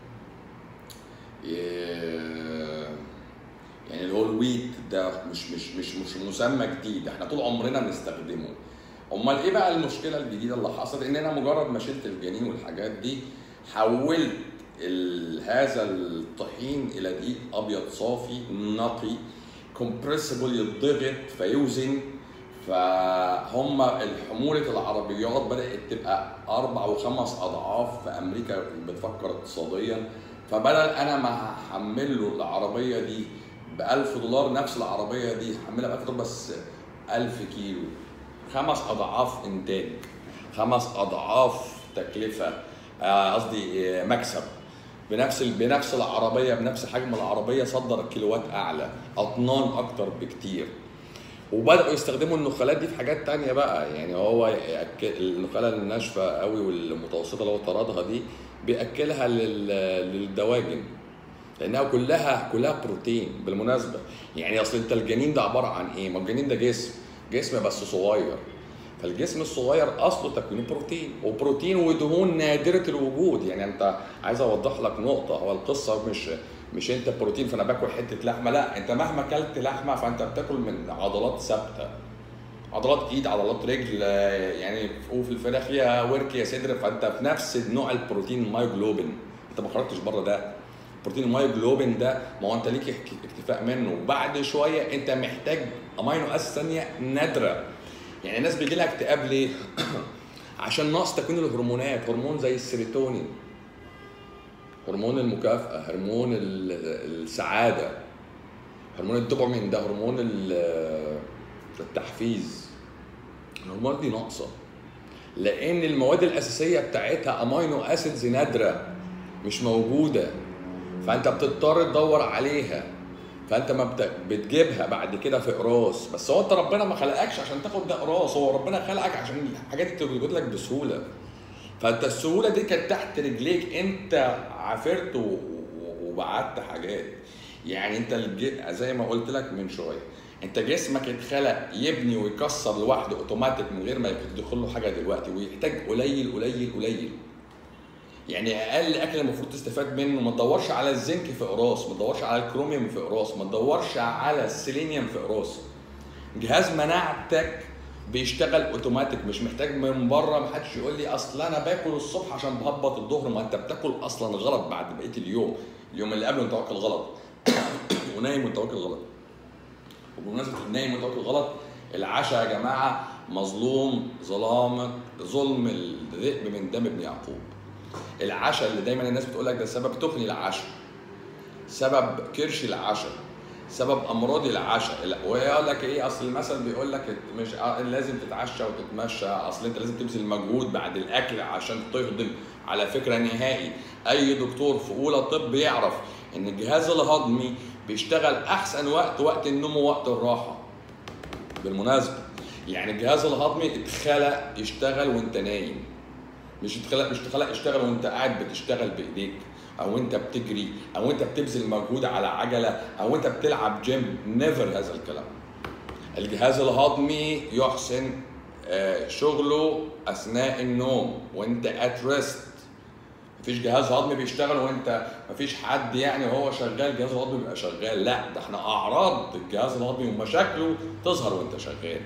ي- يعني اللي هو الويت ده مش مش مش مش مسمى جديد احنا طول عمرنا بنستخدمه امال ايه بقى المشكله الجديده اللي حصلت ان انا مجرد ما شلت الجنين والحاجات دي حولت ال- هذا الطحين الى دقيق ابيض صافي نقي كومبريسبل يتضغط فيوزن فهم حمولة العربيات بدأت تبقى أربع وخمس أضعاف في أمريكا بتفكر اقتصاديا فبدل أنا ما هحمل له العربية دي ب 1000 دولار نفس العربية دي هحملها ب 1000 دولار بس 1000 كيلو خمس أضعاف إنتاج خمس أضعاف تكلفة آه، قصدي آه، مكسب بنفس ال- بنفس العربيه بنفس حجم العربيه صدر كيلوات اعلى اطنان اكتر بكتير وبداوا يستخدموا النخالات دي في حاجات تانية بقى يعني هو يأكل النخاله الناشفه قوي والمتوسطه اللي هو طردها دي بياكلها لل- للدواجن لانها كلها كلها بروتين بالمناسبه يعني اصل انت الجنين ده عباره عن ايه؟ ما الجنين ده جسم جسم بس صغير فالجسم الصغير اصله تكوين بروتين وبروتين ودهون نادره الوجود يعني انت عايز اوضح لك نقطه هو القصه مش مش انت بروتين فانا باكل حته لحمه لا انت مهما اكلت لحمه فانت بتاكل من عضلات ثابته عضلات ايد عضلات رجل آه، يعني وفي الفراخ يا ورك يا صدر فانت في نفس نوع البروتين المايوجلوبين انت ما خرجتش بره ده بروتين المايوجلوبين ده ما هو انت ليك اك- اكتفاء منه وبعد شويه انت محتاج امينو اسيد ثانيه نادره يعني الناس بيجي لها اكتئاب ليه؟ عشان نقص تكوين الهرمونات هرمون زي السيروتونين هرمون المكافأة هرمون ال- السعادة هرمون الدوبامين ده هرمون ال- التحفيز الهرمونات دي ناقصة لأن المواد الأساسية بتاعتها أمينو أسيدز نادرة مش موجودة فأنت بتضطر تدور عليها فانت ما بت- بتجيبها بعد كده في اقراص بس هو انت ربنا ما خلقكش عشان تاخد ده اقراص هو ربنا خلقك عشان الحاجات دي توجد لك بسهوله فانت السهوله دي كانت تحت رجليك انت عافرت و- و- وبعدت حاجات يعني انت الج... زي ما قلت لك من شويه انت جسمك اتخلق يبني ويكسر لوحده اوتوماتيك من غير ما يدخل له حاجه دلوقتي ويحتاج قليل قليل قليل يعني اقل اكل المفروض تستفاد منه ما تدورش على الزنك في اقراص ما تدورش على الكروميوم في اقراص ما تدورش على السيلينيوم في اقراص جهاز مناعتك بيشتغل اوتوماتيك مش محتاج من بره ما حدش يقول لي اصل انا باكل الصبح عشان بهبط الظهر ما انت بتاكل اصلا غلط بعد بقيه اليوم اليوم اللي قبله انت واكل غلط ونايم وانت واكل غلط وبمناسبه النايم وانت واكل غلط العشاء يا جماعه مظلوم ظلامه ظلم الذئب من دم ابن يعقوب العشاء اللي دايما الناس بتقول لك ده سبب تخني العشاء سبب كرش العشاء سبب امراض العشاء لا ويقول لك ايه اصل المثل بيقول لك مش لازم تتعشى وتتمشى اصل انت لازم تبذل مجهود بعد الاكل عشان تهضم على فكره نهائي اي دكتور في اولى طب يعرف ان الجهاز الهضمي بيشتغل احسن وقت وقت النوم ووقت الراحه بالمناسبه يعني الجهاز الهضمي اتخلق يشتغل وانت نايم مش اتخلق مش اتخلق يشتغل وانت قاعد بتشتغل بايديك او انت بتجري او انت بتبذل مجهود على عجله او انت بتلعب جيم نيفر هذا الكلام الجهاز الهضمي يحسن آه، شغله اثناء النوم وانت ات ريست مفيش جهاز هضمي بيشتغل وانت مفيش حد يعني وهو شغال جهاز الهضمي بيبقى شغال لا ده احنا اعراض الجهاز الهضمي ومشاكله تظهر وانت شغال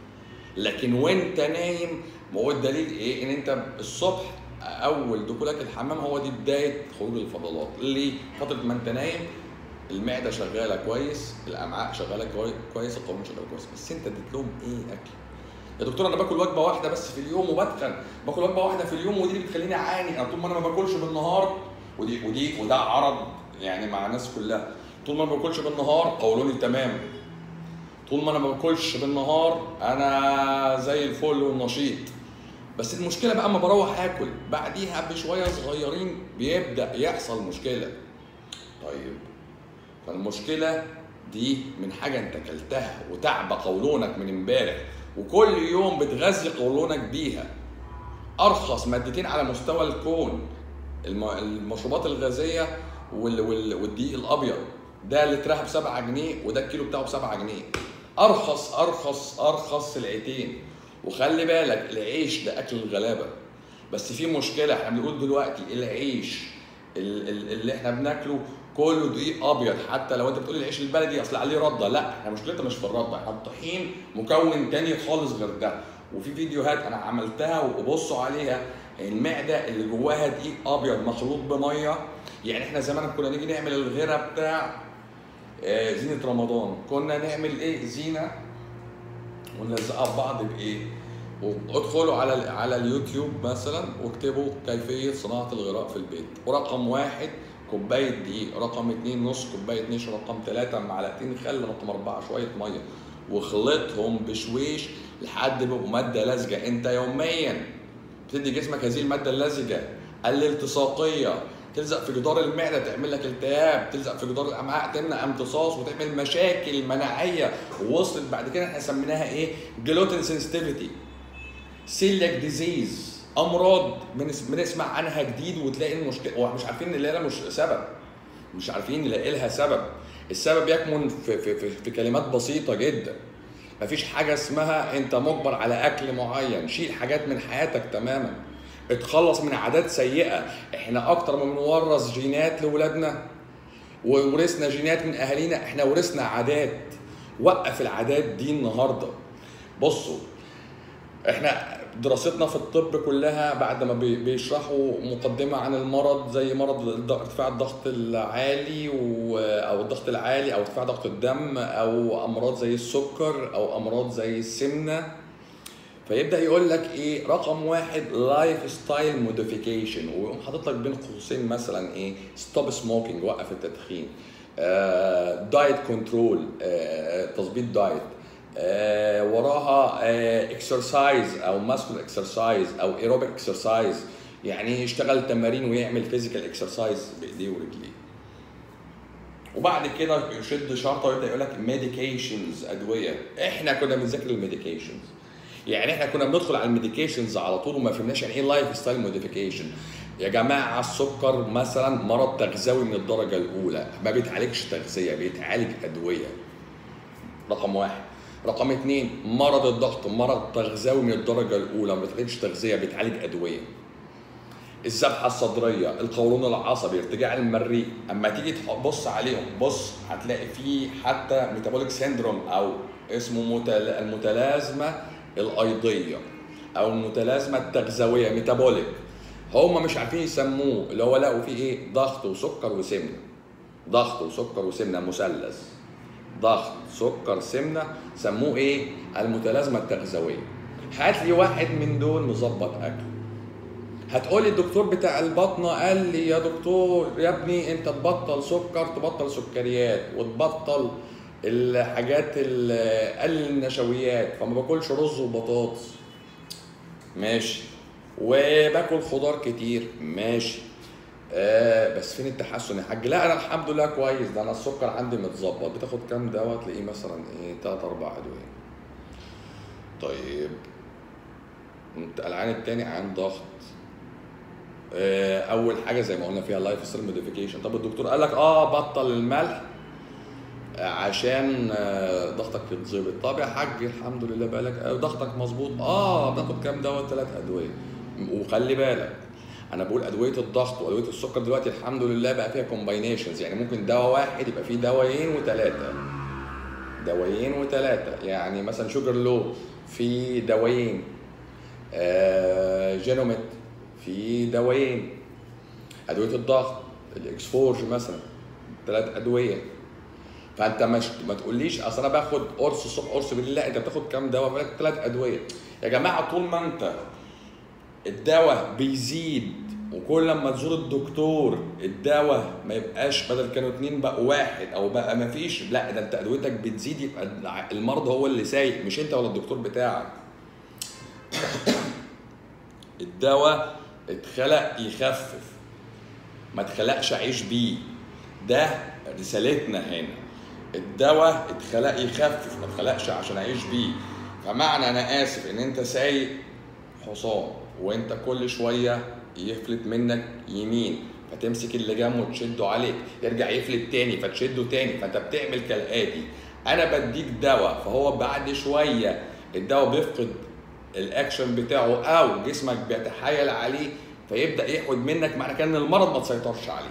لكن وانت نايم ما هو الدليل ايه ان انت الصبح اول دخولك الحمام هو دي بدايه خروج الفضلات ليه فتره ما انت نايم المعده شغاله كويس الامعاء شغاله كوي- كويس القولون شغال كويس بس انت اديت لهم ايه اكل يا دكتور انا باكل وجبه واحده بس في اليوم وبتخن باكل وجبه واحده في اليوم ودي اللي بتخليني اعاني انا طول ما انا ما باكلش بالنهار ودي ودي وده عرض يعني مع الناس كلها طول ما انا ما باكلش بالنهار قولوني تمام طول ما انا ما باكلش بالنهار انا زي الفل والنشيط بس المشكله بقى اما بروح اكل بعديها بشويه صغيرين بيبدا يحصل مشكله طيب فالمشكله دي من حاجه انت اكلتها وتعب قولونك من امبارح وكل يوم بتغذي قولونك بيها ارخص مادتين على مستوى الكون الم- المشروبات الغازيه وال- وال- والدقيق الابيض ده لترها ب 7 جنيه وده الكيلو بتاعه ب 7 جنيه ارخص ارخص ارخص سلعتين وخلي بالك العيش ده اكل الغلابه بس في مشكله احنا بنقول دلوقتي العيش ال- ال- اللي احنا بناكله كله دقيق ابيض حتى لو انت بتقول العيش البلدي اصل عليه رده لا احنا مشكلتنا مش في الرده احنا الطحين مكون تاني خالص غير ده وفي فيديوهات انا عملتها وبصوا عليها المعده اللي جواها دقيق ابيض مخلوط بميه يعني احنا زمان كنا نيجي نعمل الغيره بتاع آه، زينه رمضان كنا نعمل ايه زينه ونلزقها في بعض بايه وادخلوا على على اليوتيوب مثلا واكتبوا كيفيه صناعه الغراء في البيت ورقم واحد كوبايه دقيق رقم اتنين نص كوبايه نشا رقم ثلاثة معلقتين خل رقم أربعة شوية مية واخلطهم بشويش لحد ما يبقوا مادة لزجة انت يوميا بتدي جسمك هذه المادة اللزجة الالتصاقية تلزق في جدار المعدة تعمل لك التهاب تلزق في جدار الأمعاء تمنع امتصاص وتعمل مشاكل مناعية ووصلت بعد كده احنا سميناها ايه جلوتين سنسيتيفيتي سيلياك ديزيز امراض بنس- بنسمع عنها جديد وتلاقي المشكله ومش عارفين نلاقي لها مش سبب مش عارفين نلاقي لها سبب السبب يكمن في, في, في, في كلمات بسيطه جدا مفيش حاجه اسمها انت مجبر على اكل معين شيل حاجات من حياتك تماما اتخلص من عادات سيئه احنا اكتر ما بنورث جينات لاولادنا وورثنا جينات من اهالينا احنا ورثنا عادات وقف العادات دي النهارده بصوا احنا دراستنا في الطب كلها بعد ما بي- بيشرحوا مقدمة عن المرض زي مرض الض- ارتفاع الضغط العالي و- او الضغط العالي او ارتفاع ضغط الدم او امراض زي السكر او امراض زي السمنة فيبدا يقول لك ايه رقم واحد لايف ستايل موديفيكيشن ويقوم حاطط لك بين قوسين مثلا ايه ستوب سموكينج وقف التدخين دايت كنترول تظبيط دايت آه، وراها اكسرسايز او ماسكول اكسرسايز او ايروبيك اكسرسايز يعني يشتغل تمارين ويعمل فيزيكال اكسرسايز بايديه ورجليه وبعد كده يشد شرطه ويبدا يقول لك ميديكيشنز ادويه احنا كنا بنذاكر الميديكيشنز يعني احنا كنا بندخل على الميديكيشنز على طول وما فهمناش يعني ايه لايف ستايل موديفيكيشن يا جماعه السكر مثلا مرض تغذوي من الدرجه الاولى ما بيتعالجش تغذيه بيتعالج ادويه رقم واحد رقم اتنين مرض الضغط مرض تغذوي من الدرجه الاولى ما بيتعالجش تغذيه بيتعالج ادويه الذبحه الصدريه القولون العصبي ارتجاع المريء اما تيجي تبص عليهم بص هتلاقي فيه حتى ميتابوليك سيندروم او اسمه متل... المتلازمه الايضيه او المتلازمه التغذويه ميتابوليك هم مش عارفين يسموه اللي هو لقوا فيه ايه ضغط وسكر وسمنه ضغط وسكر وسمنه مثلث ضغط سكر سمنه سموه ايه المتلازمه التغذويه هات لي واحد من دول مظبط اكل هتقولي الدكتور بتاع البطنه قال لي يا دكتور يا ابني انت تبطل سكر تبطل سكريات وتبطل الحاجات ال- قلل النشويات فما باكلش رز وبطاطس ماشي وباكل خضار كتير ماشي آه بس فين التحسن يا حاج لا انا الحمد لله كويس ده انا السكر عندي متظبط بتاخد كام دواء تلاقيه مثلا ايه 3 4 ادويه طيب انت العين التاني عين ضغط آه، اول حاجه زي ما قلنا فيها لايف ستايل موديفيكيشن طب الدكتور قال لك اه بطل الملح آه، عشان آه، ضغطك يتظبط طب يا حاج الحمد لله بالك آه، ضغطك مظبوط اه بتاخد كام دواء ثلاث ادويه وخلي بالك انا بقول ادويه الضغط وادويه السكر دلوقتي الحمد لله بقى فيها كومباينيشنز يعني ممكن دواء واحد يبقى فيه دوايين وثلاثه دوايين وثلاثه يعني مثلا شوجر لو في دوايين آه، جينوميت في دوايين ادويه الضغط الاكسفورج مثلا ثلاث ادويه فانت مش ما تقوليش اصل انا باخد قرص الصبح قرص بالليل لا انت بتاخد كام دواء بقول لك ثلاث ادويه يا جماعه طول ما انت الدواء بيزيد وكل لما تزور الدكتور الدواء ما يبقاش بدل كانوا اتنين بقوا واحد او بقى ما فيش لا ده انت ادويتك بتزيد يبقى المرضى هو اللي سايق مش انت ولا الدكتور بتاعك الدواء اتخلق يخفف ما اتخلقش عيش بيه ده رسالتنا هنا الدواء اتخلق يخفف ما اتخلقش عشان اعيش بيه فمعنى انا اسف ان انت سايق حصان وانت كل شويه يفلت منك يمين فتمسك اللي جنبه وتشده عليك يرجع يفلت تاني فتشده تاني فانت بتعمل كالاتي انا بديك دواء فهو بعد شويه الدواء بيفقد الاكشن بتاعه او جسمك بيتحايل عليه فيبدا يحود منك معنى كده ان المرض ما تسيطرش عليه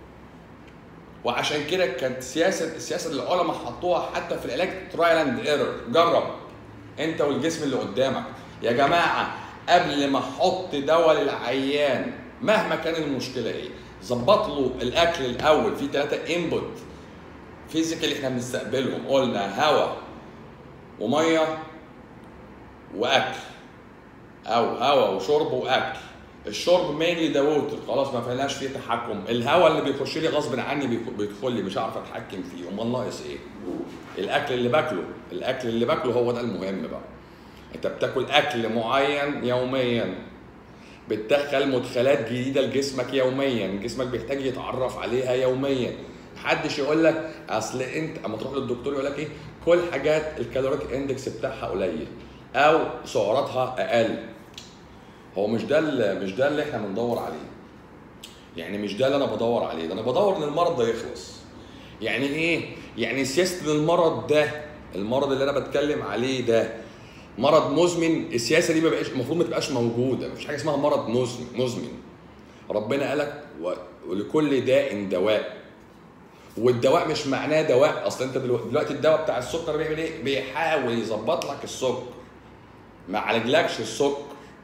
وعشان كده كانت سياسه السياسه اللي العلماء حطوها حتى في العلاج ترايل اند ايرور جرب انت والجسم اللي قدامك يا جماعه قبل ما احط دواء للعيان مهما كان المشكله ايه ظبط له الاكل الاول في ثلاثه انبوت فيزيكال احنا بنستقبلهم قلنا هواء وميه واكل او هواء وشرب واكل الشرب مينلي ده ووتر خلاص ما فيناش فيه تحكم الهواء اللي بيخش لي غصب عني بيخ- بيدخل لي مش هعرف اتحكم فيه امال ناقص ايه الاكل اللي باكله الاكل اللي باكله هو ده المهم بقى انت بتاكل اكل معين يوميا بتدخل مدخلات جديده لجسمك يوميا جسمك بيحتاج يتعرف عليها يوميا محدش يقول لك اصل انت اما تروح للدكتور يقول لك ايه كل حاجات الكالوريك اندكس بتاعها قليل او سعراتها اقل هو مش ده اللي مش ده اللي احنا بندور عليه يعني مش ده اللي انا بدور عليه ده انا بدور ان المرض ده يخلص يعني ايه يعني سياسه ان المرض ده المرض اللي انا بتكلم عليه ده مرض مزمن السياسه دي ما بقاش المفروض ما تبقاش موجوده مفيش حاجه اسمها مرض مزمن مزمن ربنا قالك و- ولكل داء دواء والدواء مش معناه دواء اصل انت دلوقتي دلوقتي الدواء بتاع السكر بيعمل ايه؟ بيحاول يظبط لك السكر ما عالجلكش السكر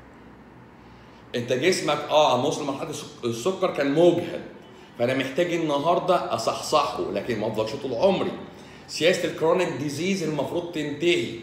انت جسمك اه وصل لمرحله السك- السكر كان مجهد فانا محتاج النهارده اصحصحه لكن ما افضلش طول عمري سياسه الكرونيك ديزيز المفروض تنتهي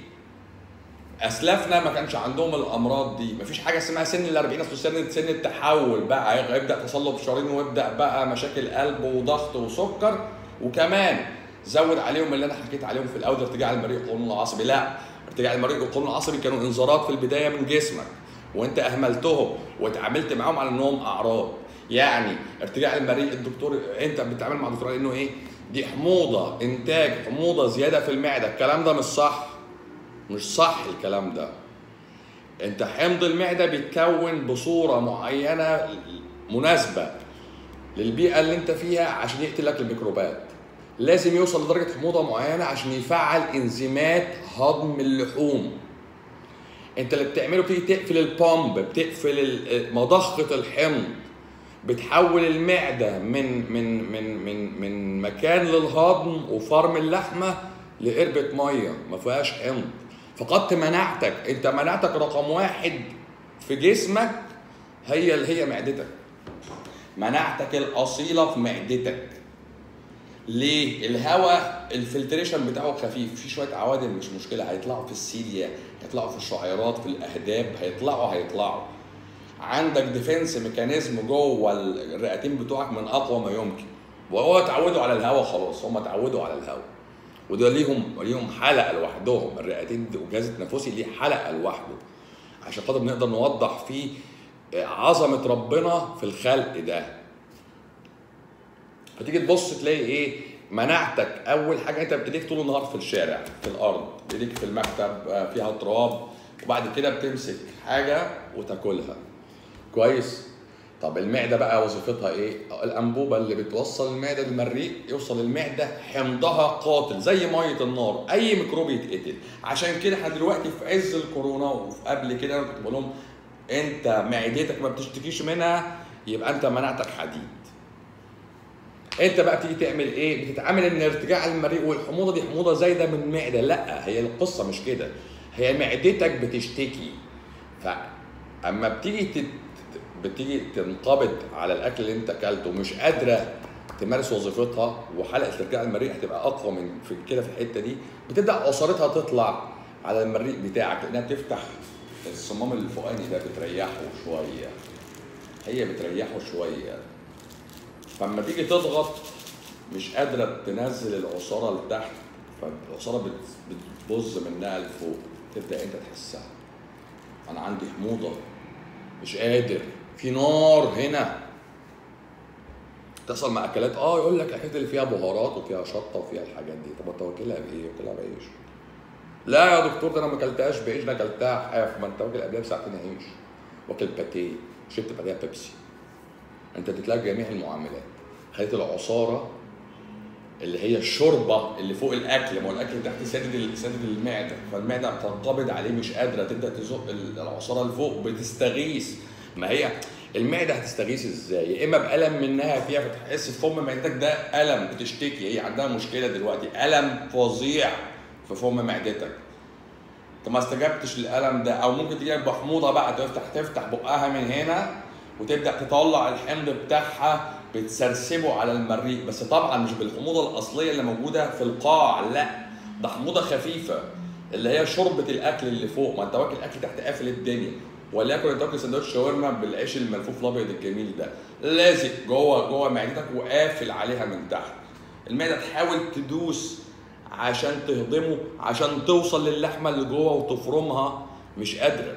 اسلافنا ما كانش عندهم الامراض دي مفيش حاجه اسمها سن ال 40 اصل سن سن التحول بقى يبدا تصلب شرايين ويبدا بقى مشاكل قلب وضغط وسكر وكمان زود عليهم اللي انا حكيت عليهم في الاول ارتجاع المريء والقولون العصبي لا ارتجاع المريء والقولون العصبي كانوا انذارات في البدايه من جسمك وانت اهملتهم واتعاملت معاهم على انهم اعراض يعني ارتجاع المريء الدكتور انت بتتعامل مع الدكتور على انه ايه دي حموضه انتاج حموضه زياده في المعده الكلام ده مش صح مش صح الكلام ده انت حمض المعده بيتكون بصوره معينه مناسبه للبيئه اللي انت فيها عشان يقتل لك الميكروبات لازم يوصل لدرجه حموضه معينه عشان يفعل انزيمات هضم اللحوم انت اللي بتعمله بتيجي تقفل البامب بتقفل ال- مضخه الحمض بتحول المعده من من من من من مكان للهضم وفرم اللحمه لقربة ميه ما فيهاش حمض فقدت مناعتك انت مناعتك رقم واحد في جسمك هي اللي هي معدتك مناعتك الاصيله في معدتك ليه؟ الهواء الفلتريشن بتاعه خفيف في شويه عوادم مش مشكله هيطلعوا في السيليا هيطلعوا في الشعيرات في الاهداب هيطلعوا هيطلعوا عندك ديفنس ميكانيزم جوه الرئتين بتوعك من اقوى ما يمكن وهو اتعودوا على الهواء خلاص هم اتعودوا على الهواء وده ليهم ليهم حلقه لوحدهم الرئتين دي والجهاز التنفسي ليه حلقه لوحده عشان خاطر نقدر نوضح فيه عظمه ربنا في الخلق ده فتيجي تبص تلاقي ايه مناعتك اول حاجه انت بايديك طول النهار في الشارع في الارض بايديك في المكتب آه، فيها تراب وبعد كده بتمسك حاجه وتاكلها كويس طب المعده بقى وظيفتها ايه الانبوبه اللي بتوصل المعده للمريء يوصل المعده حمضها قاتل زي ميه النار اي ميكروب يتقتل عشان كده احنا دلوقتي في عز الكورونا وفي قبل كده انا كنت بقول لهم انت معدتك ما بتشتكيش منها يبقى انت مناعتك حديد انت بقى بتيجي تعمل ايه؟ بتتعامل ان ارتجاع المريء والحموضه دي حموضه زايده من المعده، لا هي القصه مش كده، هي معدتك بتشتكي. فاما بتيجي تت... بتيجي تنقبض على الاكل اللي انت اكلته ومش قادره تمارس وظيفتها وحلقه ارتجاع المريء هتبقى اقوى من في كده في الحته دي بتبدا عصارتها تطلع على المريء بتاعك لانها بتفتح الصمام الفوقاني ده بتريحه شويه هي بتريحه شويه فلما تيجي تضغط مش قادره تنزل العصاره لتحت فالعصاره بت- بتبظ منها لفوق تبدا انت تحسها انا عندي حموضه مش قادر في نار هنا تحصل مع اكلات اه يقول لك الاكلات اللي فيها بهارات وفيها شطه وفيها الحاجات دي طب انت واكلها بايه؟ واكلها بعيش لا يا دكتور ده انا ما اكلتهاش بعيش انا اكلتها حاف ما انت واكل قبلها بساعتين عيش واكل باتيه شربت بعدها بيبسي انت بتلاقي جميع المعاملات خليت العصاره اللي هي الشوربه اللي فوق الاكل ما هو الاكل تحت سادد ال- سادد المعده فالمعده بتنقبض عليه مش قادره تبدا تزق ال- العصاره لفوق بتستغيث ما هي المعده هتستغيث ازاي؟ يا اما بالم منها فيها فتحس في فم معدتك ده الم بتشتكي هي عندها مشكله دلوقتي الم فظيع في فم معدتك انت ما استجبتش للالم ده او ممكن تجي لك بحموضه بقى تفتح تفتح بقها من هنا وتبدا تطلع الحمض بتاعها بتسرسبه على المريء بس طبعا مش بالحموضه الاصليه اللي موجوده في القاع لا ده حموضه خفيفه اللي هي شوربه الاكل اللي فوق ما انت واكل اكل تحت قافل الدنيا وليكن انت واكل سندوتش شاورما بالعيش الملفوف الابيض الجميل ده لازق جوه جوه معدتك وقافل عليها من تحت المعده تحاول تدوس عشان تهضمه عشان توصل للحمه اللي جوه وتفرمها مش قادره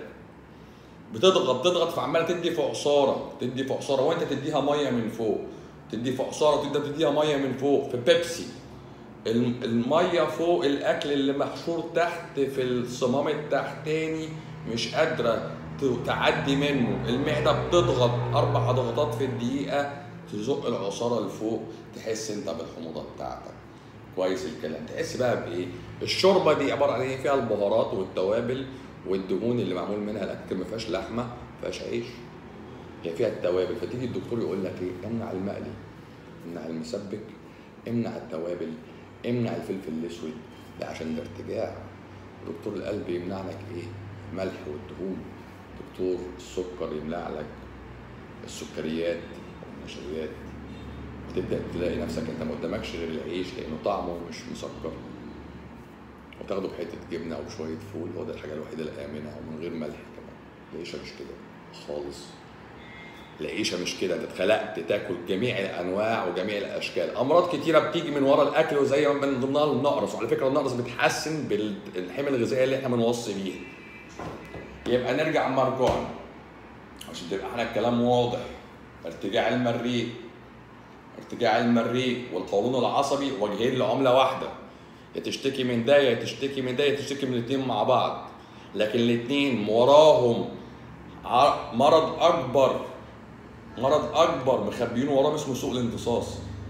بتضغط تضغط فعماله تدي في عصاره تدي في عصاره وانت تديها ميه من فوق تدي في عصاره وتبدا تديها ميه من فوق في بيبسي الم- الميه فوق الاكل اللي محشور تحت في الصمام التحتاني مش قادره ت- تعدي منه المعده بتضغط اربع ضغطات في الدقيقه تزق العصاره لفوق تحس انت بالحموضه بتاعتك كويس الكلام تحس بقى بايه الشوربه دي عباره عن ايه فيها البهارات والتوابل والدهون اللي معمول منها الاكل ما فيهاش لحمه ما فيهاش عيش هي فيها التوابل فتيجي الدكتور يقول لك ايه امنع المقلي امنع المسبك امنع التوابل امنع الفلفل الاسود ده عشان الارتجاع دكتور القلب يمنع لك ايه ملح والدهون دكتور السكر يمنع لك السكريات والنشويات وتبدا تلاقي نفسك انت ما قدامكش غير العيش لانه طعمه مش مسكر وتاخده بحته جبنه او شويه فول هو ده الحاجه الوحيده الامنه ومن غير ملح كمان العيشه مش كده خالص العيشه مش كده انت اتخلقت تاكل جميع الانواع وجميع الاشكال امراض كتيره بتيجي من ورا الاكل وزي ما من ضمنها النقرس وعلى فكره النقرس بيتحسن بالحمى الغذائيه اللي احنا بنوصي بيها يبقى نرجع مرجوعنا عشان تبقى احنا الكلام واضح ارتجاع المريء ارتجاع المريء والقولون العصبي وجهين لعمله واحده يا تشتكي من ده يا تشتكي من ده يا تشتكي من الاثنين مع بعض لكن الاثنين وراهم مرض اكبر مرض اكبر مخبيين وراه اسمه سوء الامتصاص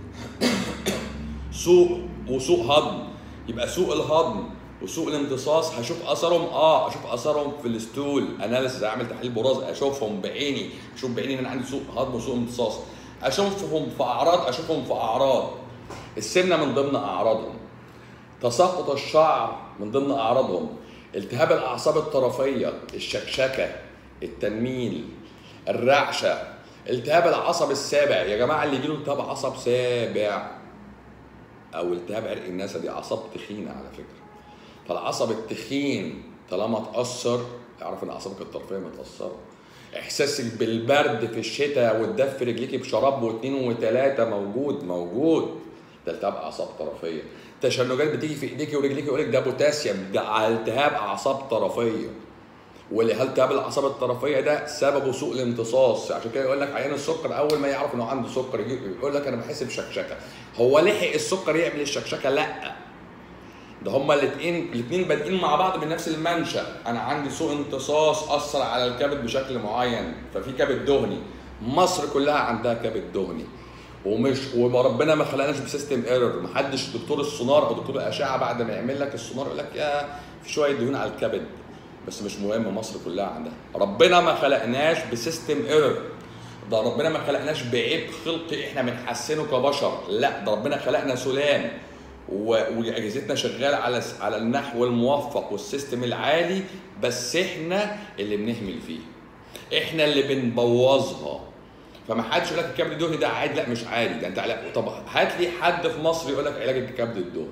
سوء وسوء هضم يبقى سوء الهضم وسوء الامتصاص هشوف اثرهم اه اشوف اثرهم في الستول اناليسيس اعمل تحليل براز اشوفهم بعيني اشوف بعيني ان انا عندي سوء هضم وسوء امتصاص اشوفهم في اعراض اشوفهم في اعراض السمنه من ضمن اعراضهم تساقط الشعر من ضمن اعراضهم التهاب الاعصاب الطرفيه الشكشكه التنميل الرعشه التهاب العصب السابع يا جماعه اللي يجيله التهاب عصب سابع او التهاب عرق النسا دي اعصاب تخينه على فكره فالعصب التخين طالما اتاثر اعرف ان اعصابك الطرفيه متاثره احساسك بالبرد في الشتاء والدف في رجليكي بشراب واثنين وثلاثه موجود موجود ده التهاب اعصاب طرفيه تشنجات بتيجي في ايديكي ورجليكي يقول لك ده بوتاسيوم ده التهاب اعصاب طرفيه والالتهاب الاعصاب الطرفيه ده سببه سوء الامتصاص عشان كده يقول لك عيان السكر اول ما يعرف انه عنده سكر يقول لك انا بحس بشكشكه هو لحق السكر يعمل الشكشكه لا ده هما الاثنين الاثنين بادئين مع بعض من نفس المنشا انا عندي سوء امتصاص اثر على الكبد بشكل معين ففي كبد دهني مصر كلها عندها كبد دهني ومش وربنا ما خلقناش بسيستم ايرور محدش دكتور السونار او دكتور الاشعه بعد ما يعمل لك السونار يقول لك يا في شويه دهون على الكبد بس مش مهم مصر كلها عندها ربنا ما خلقناش بسيستم ايرور ده ربنا ما خلقناش بعيب خلقي احنا بنحسنه كبشر لا ده ربنا خلقنا سلام واجهزتنا شغاله على على النحو الموفق والسيستم العالي بس احنا اللي بنهمل فيه احنا اللي بنبوظها فما حدش يقول لك الكبد الدهني ده عادي لا مش عادي ده انت علاج طب هات لي حد في مصر يقول لك علاج الكبد الدهني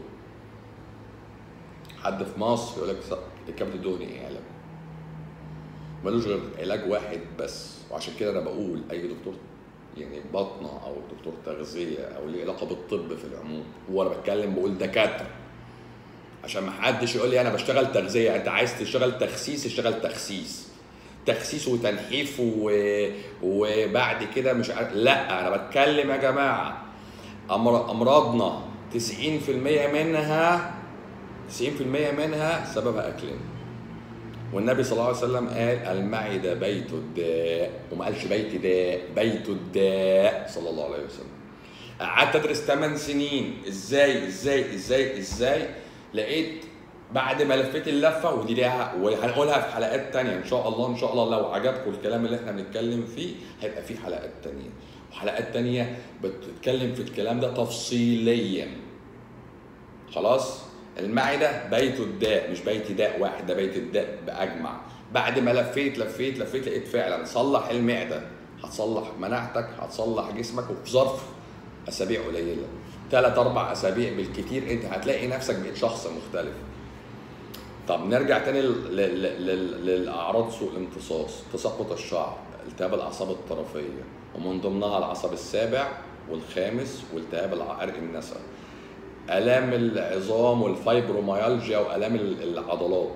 حد في مصر يقول لك الكبد الدهني ايه علاج ملوش غير علاج واحد بس وعشان كده انا بقول اي دكتور يعني بطنه او دكتور تغذيه او ليه علاقه بالطب في العموم وانا بتكلم بقول دكاتره عشان ما حدش يقول لي انا بشتغل تغذيه انت عايز تشتغل تخسيس اشتغل تخسيس تخسيس وتنحيف و... وبعد كده مش عارف لا انا بتكلم يا جماعه أمر... امراضنا 90% منها 90% منها سببها اكلنا والنبي صلى الله عليه وسلم قال المعدة بيت الداء وما قالش بيت داء بيت الداء صلى الله عليه وسلم قعدت ادرس 8 سنين ازاي ازاي ازاي ازاي لقيت بعد ما لفيت اللفه ودي ليها وهنقولها في حلقات تانية ان شاء الله ان شاء الله لو عجبكم الكلام اللي احنا بنتكلم فيه هيبقى في حلقات تانية وحلقات تانية بتتكلم في الكلام ده تفصيليا خلاص المعده بيت الداء مش بيت داء واحد ده بيت الداء باجمع بعد ما لفيت لفيت لفيت لقيت فعلا صلح المعده هتصلح مناعتك هتصلح جسمك وفي ظرف اسابيع قليله ثلاث اربع اسابيع بالكثير انت هتلاقي نفسك بقيت شخص مختلف طب نرجع تاني للاعراض سوء الامتصاص تساقط الشعر التهاب الاعصاب الطرفيه ومن ضمنها العصب السابع والخامس والتهاب عرق النسا الام العظام والفايبروميالجيا والام العضلات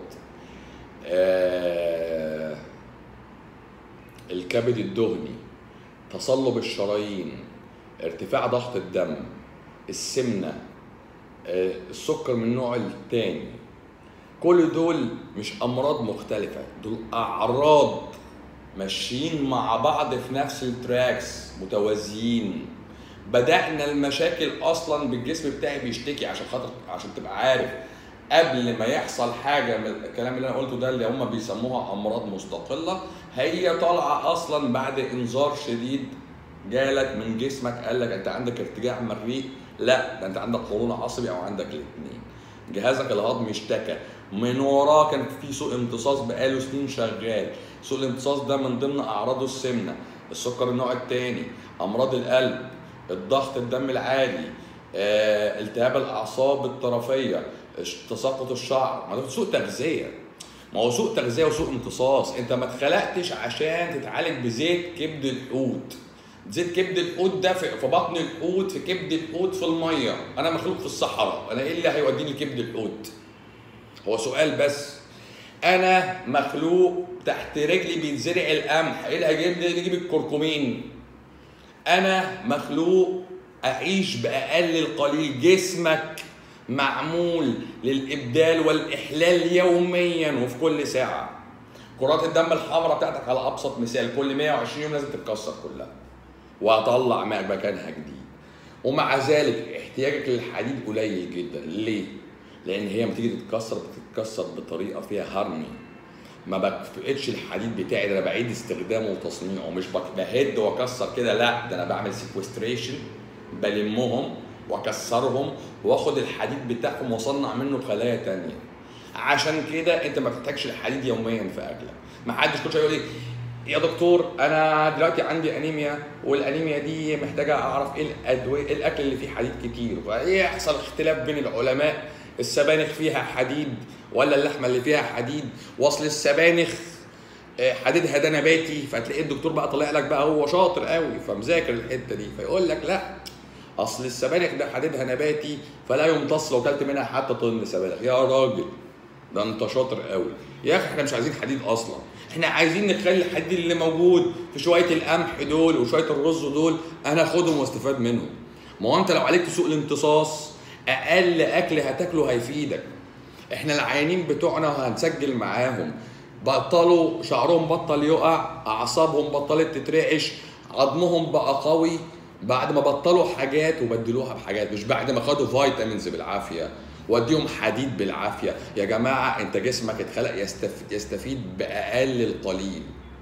آه الكبد الدهني تصلب الشرايين ارتفاع ضغط الدم السمنه آه السكر من النوع الثاني كل دول مش امراض مختلفه دول اعراض ماشيين مع بعض في نفس التراكس متوازيين بدانا المشاكل اصلا بالجسم بتاعي بيشتكي عشان خاطر عشان تبقى عارف قبل ما يحصل حاجه من الكلام اللي انا قلته ده اللي هم بيسموها امراض مستقله هي طالعه اصلا بعد انذار شديد جالك من جسمك قال لك انت عندك ارتجاع مريء لا ده انت عندك قولون عصبي او عندك الاثنين جهازك الهضمي اشتكى من وراه كان في سوء امتصاص بقاله سنين شغال سوء الامتصاص ده من ضمن اعراضه السمنه السكر النوع الثاني امراض القلب الضغط الدم العالي آه، التهاب الاعصاب الطرفيه تساقط الشعر ما ده سوء تغذيه ما هو سوء تغذيه وسوء امتصاص انت ما اتخلقتش عشان تتعالج بزيت كبد الحوت زيت كبد الحوت ده في في بطن الحوت في كبد الحوت في الميه انا مخلوق في الصحراء انا ايه اللي هيوديني كبد الحوت هو سؤال بس انا مخلوق تحت رجلي بيتزرع القمح ايه اللي هيجيب لي يجيب الكركمين انا مخلوق اعيش باقل القليل جسمك معمول للابدال والاحلال يوميا وفي كل ساعه كرات الدم الحمراء بتاعتك على ابسط مثال كل 120 يوم لازم تتكسر كلها واطلع مكانها جديد ومع ذلك احتياجك للحديد قليل جدا ليه لان هي لما تيجي تتكسر بتتكسر بطريقه فيها هرمي ما بفقدش الحديد بتاعي ده انا بعيد استخدامه وتصنيعه مش بك- بهد واكسر كده لا ده انا بعمل سيكوستريشن بلمهم واكسرهم واخد الحديد بتاعهم واصنع منه خلايا تانية عشان كده انت ما بتحتاجش الحديد يوميا في اكلك ما حدش كل شويه يقول لي يا دكتور انا دلوقتي عندي انيميا والانيميا دي محتاجه اعرف ايه الادويه ايه الاكل اللي فيه حديد كتير فيحصل اختلاف بين العلماء السبانخ فيها حديد ولا اللحمه اللي فيها حديد واصل السبانخ آه، حديدها ده نباتي فتلاقي الدكتور بقى طالع لك بقى هو شاطر قوي فمذاكر الحته دي فيقول لك لا اصل السبانخ ده حديدها نباتي فلا يمتص لو كلت منها حتى طن سبانخ يا راجل ده انت شاطر قوي يا اخي احنا مش عايزين حديد اصلا احنا عايزين نخلي الحديد اللي موجود في شويه القمح دول وشويه الرز دول انا اخدهم واستفاد منهم ما هو انت لو عليك سوء الامتصاص اقل اكل هتاكله هيفيدك احنا العيانين بتوعنا هنسجل معاهم بطلوا شعرهم بطل يقع اعصابهم بطلت تترعش عظمهم بقى قوي بعد ما بطلوا حاجات وبدلوها بحاجات مش بعد ما خدوا فيتامينز بالعافيه واديهم حديد بالعافيه يا جماعه انت جسمك اتخلق يستف... يستفيد باقل القليل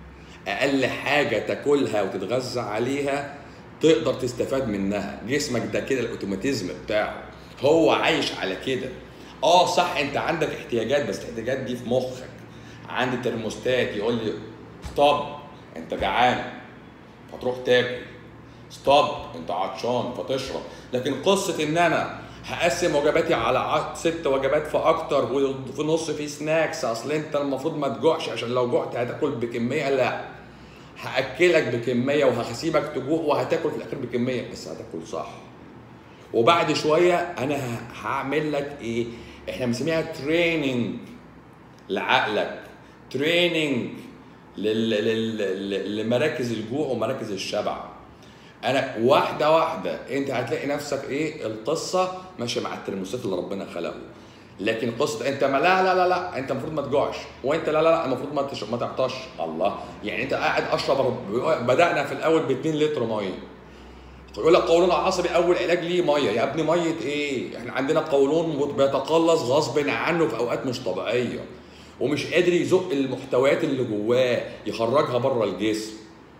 اقل حاجه تاكلها وتتغذى عليها تقدر تستفاد منها جسمك ده كده الاوتوماتيزم بتاعه هو عايش على كده اه صح انت عندك احتياجات بس الاحتياجات دي في مخك عندي ترموستات يقول لي ستوب انت جعان فتروح تاكل ستوب انت عطشان فتشرب لكن قصه ان انا هقسم وجباتي على ع- ست وجبات فاكتر وفي النص في سناكس اصل انت المفروض ما تجوعش عشان لو جوعت هتاكل بكميه لا هاكلك بكميه وهسيبك تجوع وهتاكل في الاخر بكميه بس هتاكل صح وبعد شويه انا ه- هعمل لك ايه احنا بنسميها تريننج لعقلك تريننج لل... لل... لل- لمراكز الجوع ومراكز الشبع انا واحده واحده انت هتلاقي نفسك ايه القصه ماشيه مع الترموستات اللي ربنا خلقه لكن قصه انت ما لا لا لا لا انت المفروض ما تجوعش وانت لا لا لا المفروض ما تش... ما تعطش الله يعني انت قاعد اشرب بدانا في الاول ب 2 لتر ميه يقول لك قولون عصبي اول علاج ليه ميه يا ابني ميه ايه احنا عندنا قولون بيتقلص غصب عنه في اوقات مش طبيعيه ومش قادر يزق المحتويات اللي جواه يخرجها بره الجسم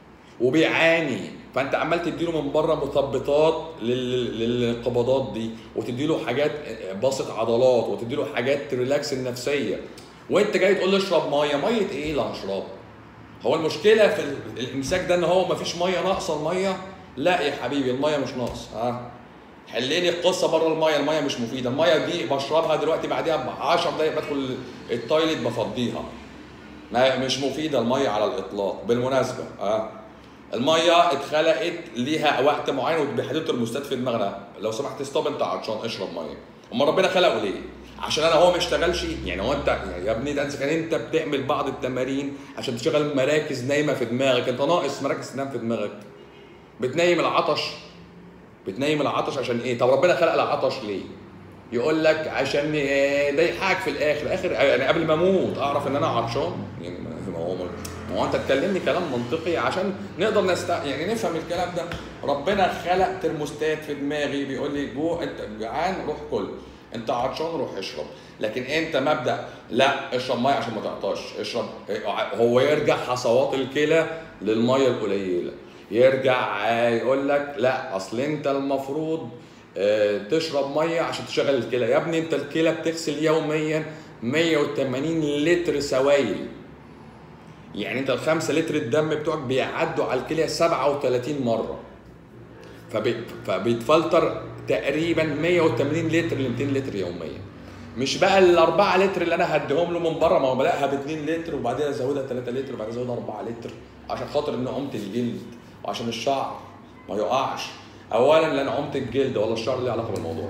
وبيعاني فانت عمال تديله من بره مثبطات لل- للانقباضات دي وتديله حاجات باسط عضلات وتديله حاجات تريلاكس النفسيه وانت جاي تقول له اشرب ميه ميه ايه اللي هشربها هو المشكله في ال- الامساك ده ان هو مفيش ميه ناقصه الميه لا يا حبيبي الميه مش ناقصه ها حليني القصه بره الميه الميه مش مفيده الميه دي بشربها دلوقتي بعدها ب 10 دقايق بدخل التويليت بفضيها ما مش مفيده الميه على الاطلاق بالمناسبه اه الميه اتخلقت ليها وقت معين وبيحددوا الترموستات في دماغنا لو سمحت ستوب انت عطشان اشرب ميه اما ربنا خلقه ليه عشان انا هو ما اشتغلش يعني هو انت يعني يا ابني ده انت كان انت بتعمل بعض التمارين عشان تشغل مراكز نايمه في دماغك انت ناقص مراكز تنام في دماغك بتنيم العطش بتنيم العطش عشان ايه طب ربنا خلق العطش ليه يقول لك عشان آه، ده يلحقك في الاخر اخر يعني قبل ما اموت اعرف ان انا عطشان يعني ما هو ما هو انت تكلمني كلام منطقي عشان نقدر نست يعني نفهم الكلام ده ربنا خلق ترموستات في دماغي بيقول لي جوع انت جعان روح كل انت عطشان روح اشرب لكن انت مبدا لا اشرب ميه عشان ما تعطش اشرب هو يرجع حصوات الكلى للميه القليله يرجع يقول لك لا اصل انت المفروض آه، تشرب ميه عشان تشغل الكلى يا ابني انت الكلى بتغسل يوميا 180 لتر سوائل يعني انت الخمسة لتر الدم بتوعك بيعدوا على الكلى 37 مرة فبي... فبيتفلتر تقريبا 180 لتر ل 200 لتر يوميا مش بقى الأربعة لتر اللي أنا هديهم له من بره ما هو بلاقيها ب 2 لتر وبعدين أزودها 3 لتر وبعدين أزودها 4 لتر عشان خاطر إن قمت الجلد وعشان الشعر ما يقعش أولا لا أنا قمت الجلد ولا الشعر ليه علاقة بالموضوع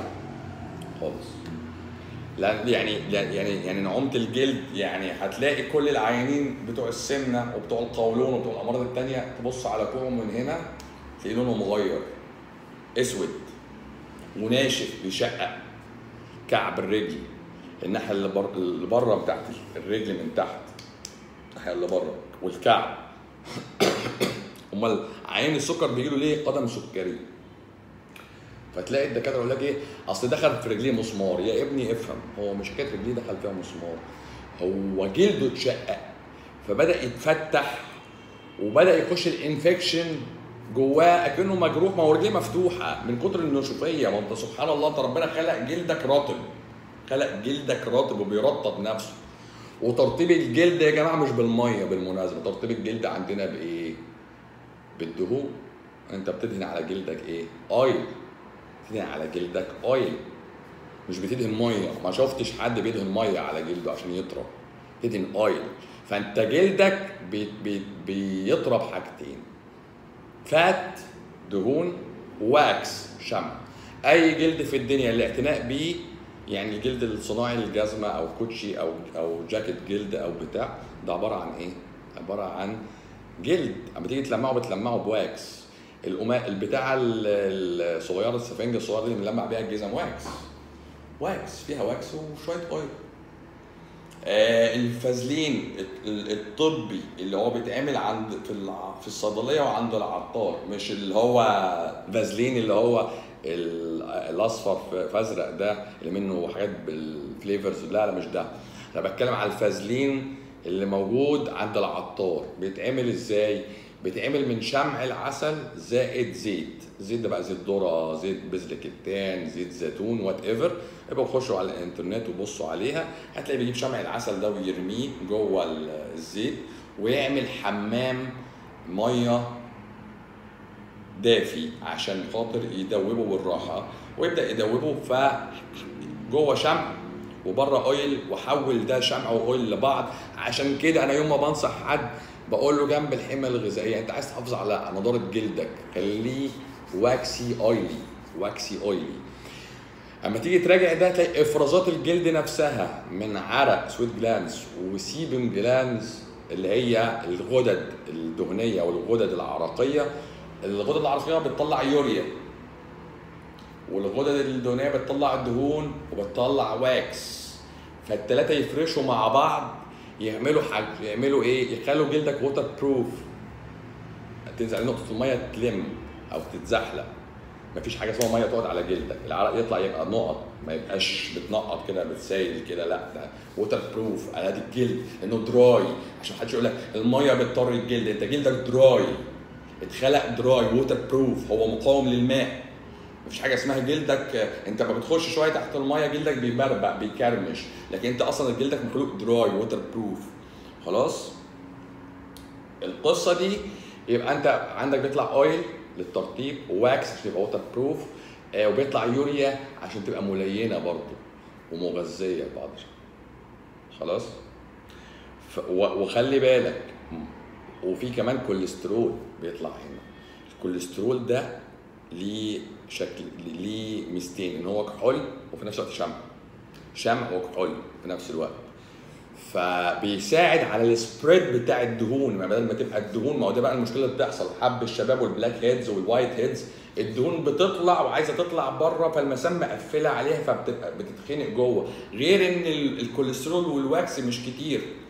خالص لان يعني يعني يعني نعومه الجلد يعني هتلاقي كل العيانين بتوع السمنه وبتوع القولون وبتوع الامراض الثانيه تبص على كوعهم من هنا تلاقي لونه مغير اسود وناشف بيشقق كعب الرجل الناحيه اللي, بر... اللي بره بتاعت الرجل من تحت الناحيه اللي بره والكعب امال عيان السكر بيجي له ليه قدم سكري فتلاقي الدكاتره يقول لك ايه اصل دخل في رجليه مسمار يا ابني افهم هو مش حكايه رجليه دخل فيها مسمار هو جلده اتشقق فبدا يتفتح وبدا يخش الانفكشن جواه اكنه مجروح ما هو رجليه مفتوحه من كتر النشوفيه ما انت سبحان الله انت ربنا خلق جلدك رطب خلق جلدك رطب وبيرطب نفسه وترطيب الجلد يا جماعه مش بالميه بالمناسبه ترطيب الجلد عندنا بايه؟ بالدهون انت بتدهن على جلدك ايه؟ اويل تدهن على جلدك اويل مش بتدهن ميه ما شفتش حد بيدهن ميه على جلده عشان يطرب تدهن اويل فانت جلدك بي بي بيطرب حاجتين فات دهون واكس شمع اي جلد في الدنيا الاعتناء بيه يعني الجلد الصناعي الجزمه او كوتشي او او جاكيت جلد او بتاع ده عباره عن ايه؟ عباره عن جلد اما تيجي تلمعه بتلمعه بواكس القماش البتاع الصغيره السفنجه الصغيره اللي ملمع بيها الجزم واكس واكس فيها واكس وشويه اويل آه الفازلين الطبي اللي هو بيتعمل عند في في الصيدليه وعند العطار مش اللي هو فازلين اللي هو الاصفر في ازرق ده اللي منه حاجات بالفليفرز لا لا مش ده انا بتكلم على الفازلين اللي موجود عند العطار بيتعمل ازاي بيتعمل من شمع العسل زائد زيت زيت ده بقى زيت ذره زيت بذر كتان زيت زيتون وات ايفر يبقى خشوا على الانترنت وبصوا عليها هتلاقي بيجيب شمع العسل ده ويرميه جوه الزيت ويعمل حمام ميه دافي عشان خاطر يدوبه بالراحه ويبدا يدوبه ف جوه شمع وبره اويل وحول ده شمع واويل لبعض عشان كده انا يوم ما بنصح حد بقول له جنب الحمى الغذائيه انت عايز تحافظ على نضاره جلدك خليه واكسي اويلي واكسي اويلي اما تيجي تراجع ده تلاقي افرازات الجلد نفسها من عرق سويت جلانز وسيبم جلانز اللي هي الغدد الدهنيه والغدد العرقيه الغدد العرقيه بتطلع يوريا والغدد الدهنيه بتطلع الدهون وبتطلع واكس فالتلاته يفرشوا مع بعض يعملوا حاجه يعملوا ايه يخلوا جلدك ووتر بروف تنزل عليه نقطه الميه تلم او تتزحلق مفيش حاجه اسمها ميه تقعد على جلدك العرق يطلع يبقى نقط ما يبقاش بتنقط كده بتسايل كده لا ده ووتر بروف على دي الجلد لانه دراي عشان محدش يقول لك الميه بتطر الجلد انت جلدك دراي اتخلق دراي ووتر بروف هو مقاوم للماء مفيش حاجه اسمها جلدك انت ما بتخش شويه تحت الميه جلدك بيبربق بيكرمش لكن انت اصلا جلدك مخلوق دراي ووتر بروف خلاص القصه دي يبقى انت عندك بيطلع اويل للترطيب وواكس عشان يبقى ووتر بروف آه وبيطلع يوريا عشان تبقى ملينه برضه ومغذيه بعض خلاص ف... وخلي بالك وفي كمان كوليسترول بيطلع هنا الكوليسترول ده ليه شكل ليه ميزتين ان هو كحول وفي نفس الوقت شمع شمع وكحول في نفس الوقت فبيساعد على السبريد بتاع الدهون ما بدل ما تبقى الدهون ما هو ده بقى المشكله اللي بتحصل حب الشباب والبلاك هيدز والوايت هيدز الدهون بتطلع وعايزه تطلع بره فالمسام مقفله عليها فبتبقى بتتخنق جوه غير ان الكوليسترول والواكس مش كتير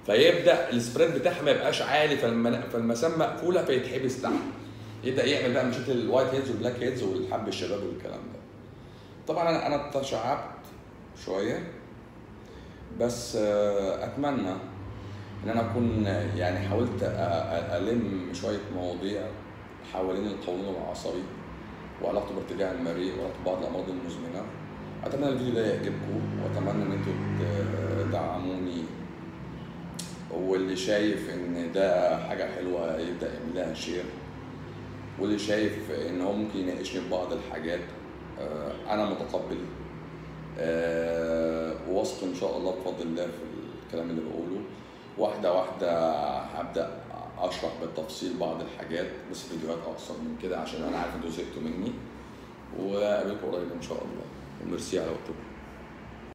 فيبدا السبريد بتاعها ما يبقاش عالي فالم- فالمسام مقفوله فيتحبس تحت يبدا يعمل بقى مشاكل الوايت هيدز والبلاك هيدز والحب الشباب والكلام ده طبعا انا انا تشعبت شويه بس آه، اتمنى ان انا اكون آه، يعني حاولت أ- أ- الم شويه مواضيع حوالين القولون العصبي وعلاقته بارتجاع المريء وعلاقته ببعض الامراض المزمنه اتمنى الفيديو ده يعجبكم واتمنى ان انتوا تدعموني واللي شايف ان ده حاجه حلوه يبدا يعمل لها شير واللي شايف ان هو ممكن يناقشني في بعض الحاجات آه، انا متقبل آه، واثق ان شاء الله بفضل الله في الكلام اللي بقوله واحده واحده هبدا اشرح بالتفصيل بعض الحاجات بس فيديوهات اقصر من كده عشان انا عارف انتوا زهقتوا مني وقابلكم قريب ان شاء الله وميرسي على وقتكم